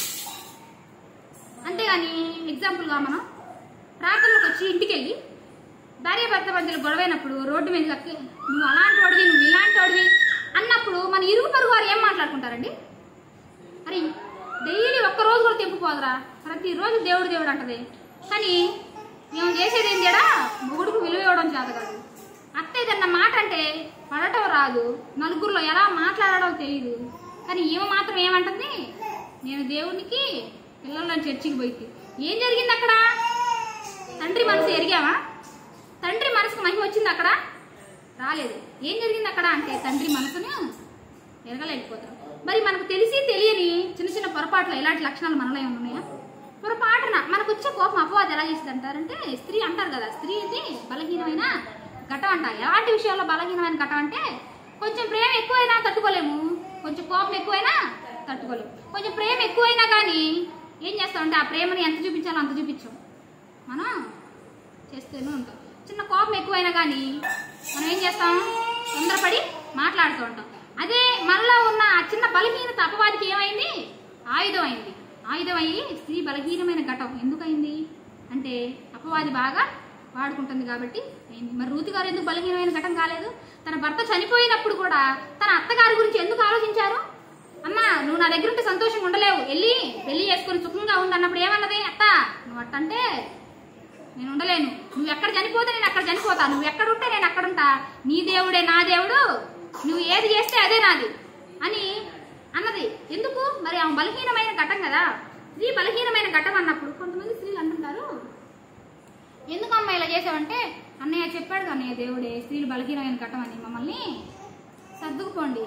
అంతేగాని ఎగ్జాంపుల్గా మనం ప్రార్థనలకు వచ్చి ఇంటికి వెళ్ళి భార్య భర్త మధ్యలో గొడవైనప్పుడు రోడ్డు మీద లక్కి నువ్వు అలాంటి వాడివి నువ్వు ఇలాంటి వాడివి అన్నప్పుడు మన ఇరుగు పొరుగు వారు ఏం మాట్లాడుకుంటారండి అరే డైలీ ఒక్క రోజు కూడా తెంపుకోదురా ప్రతిరోజు దేవుడు దేవుడు అంటది కానీ మేము చేసేది ఏం చేయడా మొగుడుకు విలువ ఇవ్వడం చేత కాదు అత్త ఏదన్నా మాట అంటే పడటం రాదు నలుగురిలో ఎలా మాట్లాడడం తెలియదు కానీ ఈమె మాత్రం ఏమంటుంది నేను దేవునికి పిల్లలను చర్చికి పోయి ఏం జరిగింది అక్కడ తండ్రి మనసు ఎరిగావా తండ్రి మనసుకు మహిమ వచ్చింది అక్కడ రాలేదు ఏం జరిగింది అక్కడ అంటే తండ్రి మనసును ఎరగలేకపోతాం మరి మనకు తెలిసి తెలియని చిన్న చిన్న పొరపాట్లు ఇలాంటి లక్షణాలు మనలో ఏమైనా ఉన్నాయా పొరపాటున మనకు వచ్చే కోపం అపవాదం ఎలా చేసింది అంటారంటే స్త్రీ అంటారు కదా స్త్రీ ఇది బలహీనమైన ఘటం అంట ఎలాంటి విషయాల్లో బలహీనమైన ఘటం అంటే కొంచెం ప్రేమ ఎక్కువైనా తట్టుకోలేము కొంచెం కోపం ఎక్కువైనా తట్టుకోలేము కొంచెం ప్రేమ ఎక్కువైనా కానీ ఏం చేస్తామంటే ఆ ప్రేమని ఎంత చూపించాలో అంత చూపించాం మనం చేస్తూనే ఉంటాం చిన్న కోపం ఎక్కువైనా కానీ మనం ఏం చేస్తాం తొందరపడి మాట్లాడుతూ ఉంటాం అదే మనలో ఉన్న ఆ చిన్న బలహీనత అపవాదికి ఏమైంది ఆయుధం అయింది ఆయుధం అయ్యి స్త్రీ బలహీనమైన ఘటం ఎందుకైంది అంటే అపవాది బాగా వాడుకుంటుంది కాబట్టి అయింది మరి రూతి గారు ఎందుకు బలహీనమైన ఘటం కాలేదు తన భర్త చనిపోయినప్పుడు కూడా తన అత్తగారి గురించి ఎందుకు ఆలోచించారు అమ్మా నువ్వు నా దగ్గర ఉంటే సంతోషంగా ఉండలేవు వెళ్ళి పెళ్లి చేసుకొని సుఖంగా ఉండు అన్నప్పుడు ఏమన్నది అత్త నువ్వు అట్టంటే నేను ఉండలేను నువ్వు ఎక్కడ చనిపోతే నేను అక్కడ చనిపోతా నువ్వు ఎక్కడ ఉంటే నేను అక్కడ ఉంటా నీ దేవుడే నా దేవుడు నువ్వు ఏది చేస్తే అదే నాది అని అన్నది ఎందుకు మరి ఆమె బలహీనమైన ఘటం కదా స్త్రీ బలహీనమైన ఘటం అన్నప్పుడు కొంతమంది స్త్రీలు అంటుంటారు ఎందుకు అమ్మ ఇలా చేసావంటే అన్నయ్య చెప్పాడు అన్నయ్య దేవుడే స్త్రీలు బలహీనమైన ఘటం అని మమ్మల్ని సర్దుకుపోండి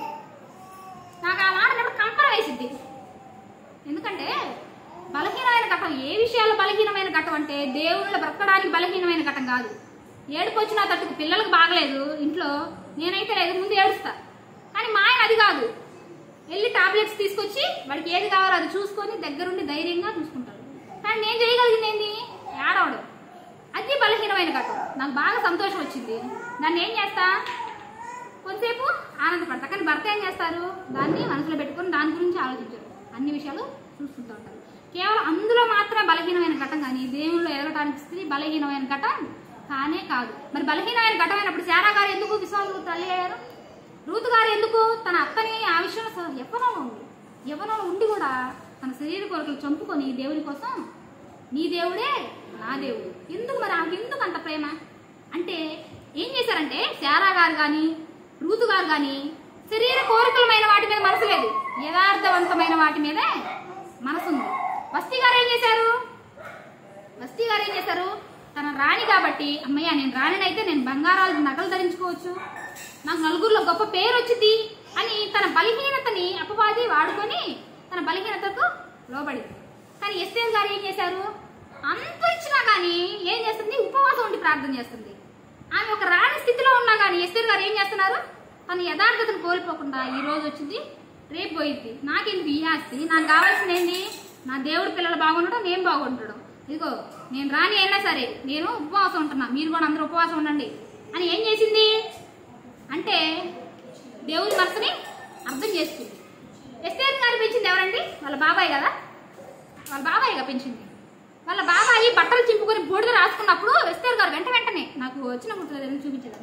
నాకు ఆ మాట అన్నప్పుడు కంపరం వేసిద్ది ఎందుకంటే బలహీనమైన ఘటం ఏ విషయాల్లో బలహీనమైన ఘటం అంటే దేవుళ్ళ బ్రతకడానికి బలహీనమైన ఘటం కాదు ఏడుపు వచ్చిన తట్టుకు పిల్లలకు బాగలేదు ఇంట్లో నేనైతే లేదు ముందు ఏడుస్తా కానీ మా ఆయన అది కాదు వెళ్ళి టాబ్లెట్స్ తీసుకొచ్చి వాడికి ఏది కావాలో అది చూసుకొని దగ్గరుండి ధైర్యంగా చూసుకుంటాడు కానీ నేను చేయగలిగింది ఏంది ఏడవడం అది బలహీనమైన ఘటం నాకు బాగా సంతోషం వచ్చింది దాన్ని ఏం చేస్తా కొంతసేపు ఆనందపడతా కానీ భర్త ఏం చేస్తారు దాన్ని మనసులో పెట్టుకొని దాని గురించి ఆలోచించరు అన్ని విషయాలు చూసుకుంటూ ఉంటారు కేవలం అందులో మాత్రమే బలహీనమైన ఘటం కానీ దేవుళ్ళు ఎదగటానికి స్త్రీ బలహీనమైన ఘటం కానే కాదు మరి బలహీనమైన ఘటమైనప్పుడు శారా గారు ఎందుకు విశ్వాసం తల్లి అయ్యారు రూతు గారు ఎందుకు తన అత్తని ఆ విషయంలో యవ్వనంలో ఉంది యవ్వనంలో ఉండి కూడా తన శరీర కోరికలు చంపుకొని దేవుని కోసం నీ దేవుడే నా దేవుడు ఎందుకు మరి ఆమెకి ఎందుకు అంత ప్రేమ అంటే ఏం చేశారంటే శారా గారు కానీ రూతు గారు కానీ శరీర కోరికలమైన వాటి మీద మనసు లేదు యథార్థవంతమైన వాటి మీదే మనసు ఉంది వస్తీ గారు ఏం చేశారు వస్తీ గారు ఏం చేశారు తన రాణి కాబట్టి అమ్మయ్య నేను రాణినైతే నేను బంగారాలు నగలు ధరించుకోవచ్చు నాకు నలుగురిలో గొప్ప పేరు వచ్చింది అని తన బలహీనతని అపవాది వాడుకొని తన బలహీనతకు లోబడింది కానీ ఎస్ఏఎల్ గారు ఏం చేశారు అంత ఇచ్చినా కానీ ఏం చేస్తుంది ఉపవాసం ఉండి ప్రార్థన చేస్తుంది ఆమె ఒక రాణి స్థితిలో ఉన్నా కానీ ఎస్ఏఎల్ గారు ఏం చేస్తున్నారు తన యథార్థతను కోల్పోకుండా ఈ రోజు వచ్చింది రేపు పోయింది నాకెందుకు ఈ ఆస్తి నాకు కావాల్సింది ఏంది నా దేవుడి పిల్లలు బాగుండడం నేను బాగుండడం ఇదిగో నేను రాని అయినా సరే నేను ఉపవాసం ఉంటున్నా మీరు కూడా అందరూ ఉపవాసం ఉండండి అని ఏం చేసింది అంటే దేవుని మనసుని అర్థం చేసుకుంది ఎస్టేన్ గారు పెంచింది ఎవరండి వాళ్ళ బాబాయ్ కదా వాళ్ళ బాబాయ్గా పెంచింది వాళ్ళ బాబాయి బట్టలు చింపుకొని బూడిద రాసుకున్నప్పుడు వెస్తేర్ గారు వెంట వెంటనే నాకు వచ్చిన గుర్తులేదు చూపించేదాన్ని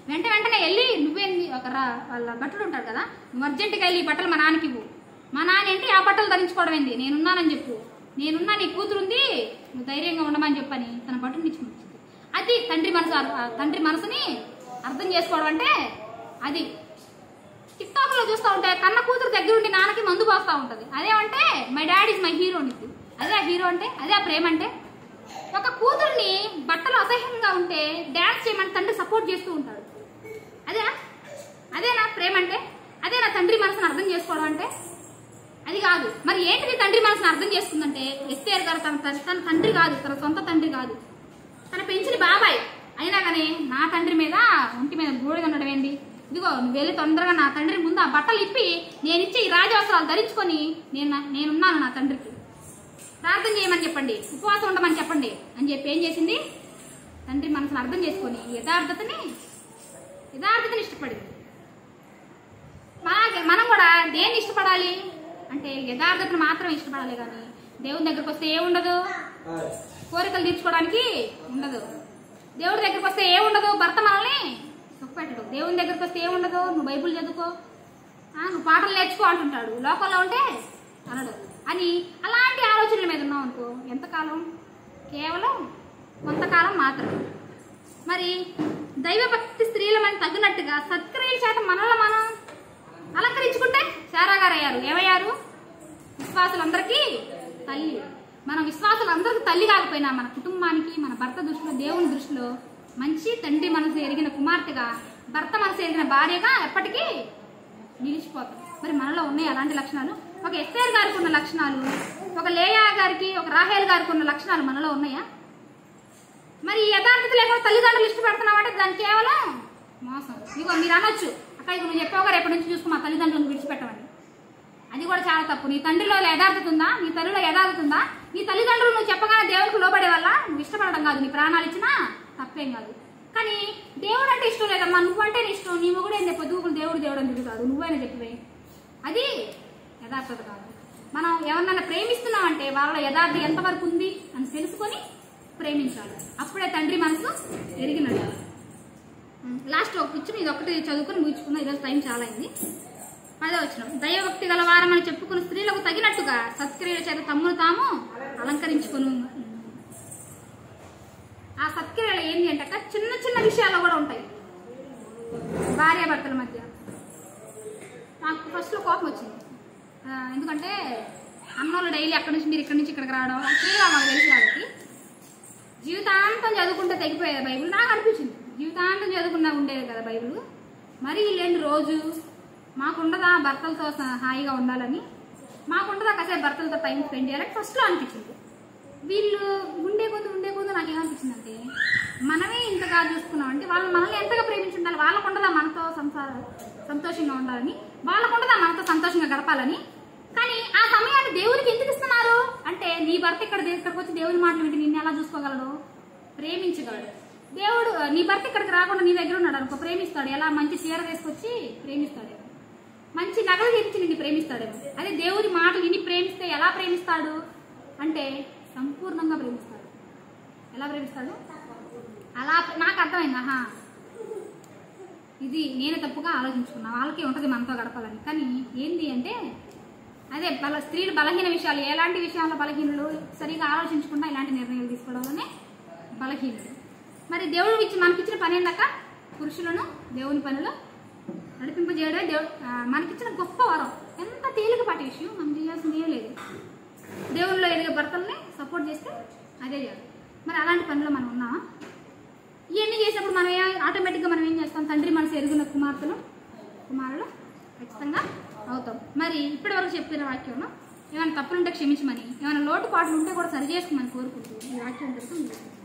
వెంట వెంటనే వెళ్ళి నువ్వేంది ఒక రా వాళ్ళ బట్టలు ఉంటాడు కదా నువ్వు అర్జెంటుగా వెళ్ళి ఈ బట్టలు మా నాన్నకి ఇవ్వు మా నాన్న ఏంటి ఆ బట్టలు ధరించుకోవడం ఏంది నేనున్నానని చెప్పు నేనున్నా నీ కూతురుంది నువ్వు ధైర్యంగా ఉండమని చెప్పని తన బట్టలు ఇచ్చుకుంటుంది అది తండ్రి మనసు ఆ తండ్రి మనసుని అర్థం చేసుకోవడం అంటే అది టిక్ టాక్ లో చూస్తూ ఉంటే కన్న కూతురు దగ్గర ఉండి నాన్నకి మందు పోస్తూ ఉంటది అదేమంటే my daddy is my hero అనేది అదే ఆ హీరో అంటే అదే ఆ ప్రేమ అంటే ఒక కూతుర్ని బట్టలు అసహ్యంగా ఉంటే డ్యాన్స్ చేయమని తండ్రి సపోర్ట్ చేస్తూ ఉంటాడు అదేనా అదేనా ప్రేమ అంటే అదేనా తండ్రి మనసును అర్థం చేసుకోవడం అంటే అది కాదు మరి ఏంటిది తండ్రి మనసును అర్థం చేసుకుందంటే ఎస్టీఆర్ గారు తన తన- తన తండ్రి కాదు తన సొంత తండ్రి కాదు తన పెంచిన బాబాయ్ అయినా కానీ నా తండ్రి మీద ఒంటి మీద గోడిగా ఉండడం ఏంటి ఇదిగో నువ్వు వెళ్ళి తొందరగా నా తండ్రి ముందు ఆ బట్టలు ఇప్పి నేను ఇచ్చే ఈ రాజవస్త్రాలు ధరించుకొని నేను నా- నేనున్నాను నా తండ్రికి ప్రార్థన చేయమని చెప్పండి ఉపవాసం ఉండమని చెప్పండి అని చెప్పి ఏం చేసింది తండ్రి మనసును అర్థం చేసుకొని యథార్థతని యథార్థతని ఇష్టపడింది మనకి మనం కూడా దేన్ని ఇష్టపడాలి అంటే యథార్థతను మాత్రం ఇష్టపడాలి కానీ దేవుని దగ్గరకు వస్తే ఏముండదు కోరికలు తీర్చుకోవడానికి ఉండదు దేవుడి దగ్గరకు వస్తే ఏముండదు భర్త మనల్ని సుఖపెట్టడు దేవుని దగ్గరకు వస్తే ఏముండదు నువ్వు బైబుల్ చదువుకో ఆ, నువ్వు పాటలు నేర్చుకో అంటుంటాడు లోకంలో ఉంటే అనడు అని అలాంటి ఆలోచనల మీద ఉన్నావు అనుకో ఎంతకాలం కేవలం కొంతకాలం మాత్రమే మరి దైవభక్తి స్త్రీలమని తగ్గినట్టుగా సత్క్రియల చేత మనల్ని మనం అలంకరించుకుంటే శారా గారు అయ్యారు ఏమయ్యారు విశ్వాసులందరికీ తల్లి మన విశ్వాసులందరికీ తల్లి కాకపోయినా మన కుటుంబానికి మన భర్త దృష్టిలో దేవుని దృష్టిలో మంచి తండ్రి మనసు ఎరిగిన కుమార్తెగా భర్త మనసు ఎరిగిన భార్యగా ఎప్పటికీ నిలిచిపోతాం మరి మనలో ఉన్నాయి అలాంటి లక్షణాలు ఒక ఎస్ఆర్ గారికి ఉన్న లక్షణాలు ఒక లేయా గారికి ఒక రాహేల్ గారికి ఉన్న లక్షణాలు మనలో ఉన్నాయా మరి ఈ యథార్థత లేకుండా తల్లిదండ్రులు ఇష్టపడుతున్నామంటే దానికి కేవలం మోసం ఇదిగో మీరు అనొచ్చు అక్క ఇక నువ్వు చెప్పావు రేపటి నుంచి చూసుకో మా తల్లిదండ్రులను విడిచిపెట్టమని అది కూడా చాలా తప్పు నీ తండ్రిలో యథార్థత ఉందా నీ తల్లిలో యథార్థత ఉందా నీ తల్లిదండ్రులు నువ్వు చెప్పగానే దేవుడికి లోబడే వల్ల నువ్వు ఇష్టపడడం కాదు నీ ప్రాణాలు ఇచ్చినా తప్పేం కాదు కానీ దేవుడు అంటే ఇష్టం లేదమ్మా నువ్వంటే నీ ఇష్టం నీ కూడా ఏంది పొద్దుగులు దేవుడు దేవుడు అని తిరుగుతాడు నువ్వైనా చెప్పివే అది యథార్థత కాదు మనం ఎవరినైనా ప్రేమిస్తున్నామంటే వాళ్ళ యథార్థత ఎంతవరకు ఉంది అని తెలుసుకొని ప్రేమించాలి అప్పుడే తండ్రి మనసు ఎరిగినట్టు లాస్ట్ ఒక ఇచ్చిన ఇది ఒకటి చదువుకొని ముగించుకున్నా ఈరోజు టైం చాలా అయింది పదో వచ్చిన దైవభక్తి గల వారమని చెప్పుకున్న స్త్రీలకు తగినట్టుగా సత్క్రియల చేత తమ్మును తాము అలంకరించుకును ఆ సత్క్రియలు ఏంటి అంటే అక్క చిన్న చిన్న విషయాల్లో కూడా ఉంటాయి భార్యాభర్తల మధ్య నాకు ఫస్ట్లో కోపం వచ్చింది ఆ, ఎందుకంటే అన్నోళ్ళు డైలీ అక్కడి నుంచి మీరు ఇక్కడి నుంచి ఇక్కడికి రావడం స్త్రీగా మాకు తెలుసు కాబట్టి జీవితాంతం చదువుకుంటే తెగిపోయేది బైబిల్ నాకు అనిపించింది జీవితాంతం చదువుకున్నా ఉండేది కదా బైబిల్ మరి వీళ్ళేంటి రోజు మాకుండదా భర్తలతో స- హాయిగా ఉండాలని మాకుండదా కాసేపు భర్తలతో టైం స్పెండ్ చేయాలని ఫస్ట్లో అనిపించింది వీళ్ళు ఉండే కొద్ది ఉండే కొద్ది నాకు ఏమనిపించిందంటే మనమే ఇంతగా చూసుకున్నాం అంటే వాళ్ళు మనల్ని ఎంతగా ప్రేమించి ఉండాలి వాళ్ళకు ఉండదా మనతో సంసార సంతోషంగా ఉండాలని వాళ్ళకు ఉండదా మనతో సంతోషంగా గడపాలని కానీ ఆ సమయాన్ని దేవుడికి ఎందుకు ఇస్తున్నారు అంటే నీ భర్త ఇక్కడ ఇక్కడికి వచ్చి దేవుని మాటలు వింటే నిన్ను ఎలా చూసుకోగలడు ప్రేమించగలడు దేవుడు నీ భర్త ఇక్కడికి రాకుండా నీ దగ్గర ఉన్నాడు అనుకో ప్రేమిస్తాడు ఎలా మంచి చీర తీసుకొచ్చి ప్రేమిస్తాడేమో మంచి నగలు తెచ్చి నిన్ను ప్రేమిస్తాడేమో అదే దేవుడి మాటలు విని ప్రేమిస్తే ఎలా ప్రేమిస్తాడు అంటే సంపూర్ణంగా ప్రేమిస్తాడు ఎలా ప్రేమిస్తాడు అలా నాకు అర్థమైంది ఆహా ఇది నేను తప్పుగా ఆలోచించుకున్నా వాళ్ళకి ఉంటుంది మనతో గడపాలని కానీ ఏంటి అంటే అదే బల స్త్రీలు బలహీన విషయాలు ఎలాంటి విషయాల్లో బలహీనులు సరిగా ఆలోచించకుండా ఇలాంటి నిర్ణయాలు తీసుకోవడంలోనే బలహీనులు మరి దేవుడు ఇచ్చి మనకిచ్చిన పని ఏందక్క పురుషులను దేవుని పనులు నడిపింపజేయడమే దేవుడు ఆ, మనకిచ్చిన గొప్ప వరం ఎంత తేలికపాటి విషయం మనం చేయాల్సింది ఏం లేదు దేవునిలో ఎదిగే భర్తల్ని సపోర్ట్ చేస్తే అదే చేయాలి మరి అలాంటి పనిలో మనం ఉన్నామా ఇవన్నీ చేసినప్పుడు మనం ఏ- ఆటోమేటిక్గా మనం ఏం చేస్తాం తండ్రి మనసు ఎరుగున కుమార్తెలు కుమారులు ఖచ్చితంగా అవుతాం మరి ఇప్పటి వరకు చెప్పిన వాక్యం ఏమైనా తప్పులుంటే క్షమించమని ఏమైనా లోటుపాట్లు ఉంటే కూడా సరి చేసుకోమని కోరుకుంటూ ఈ వాక్యం తెలుసు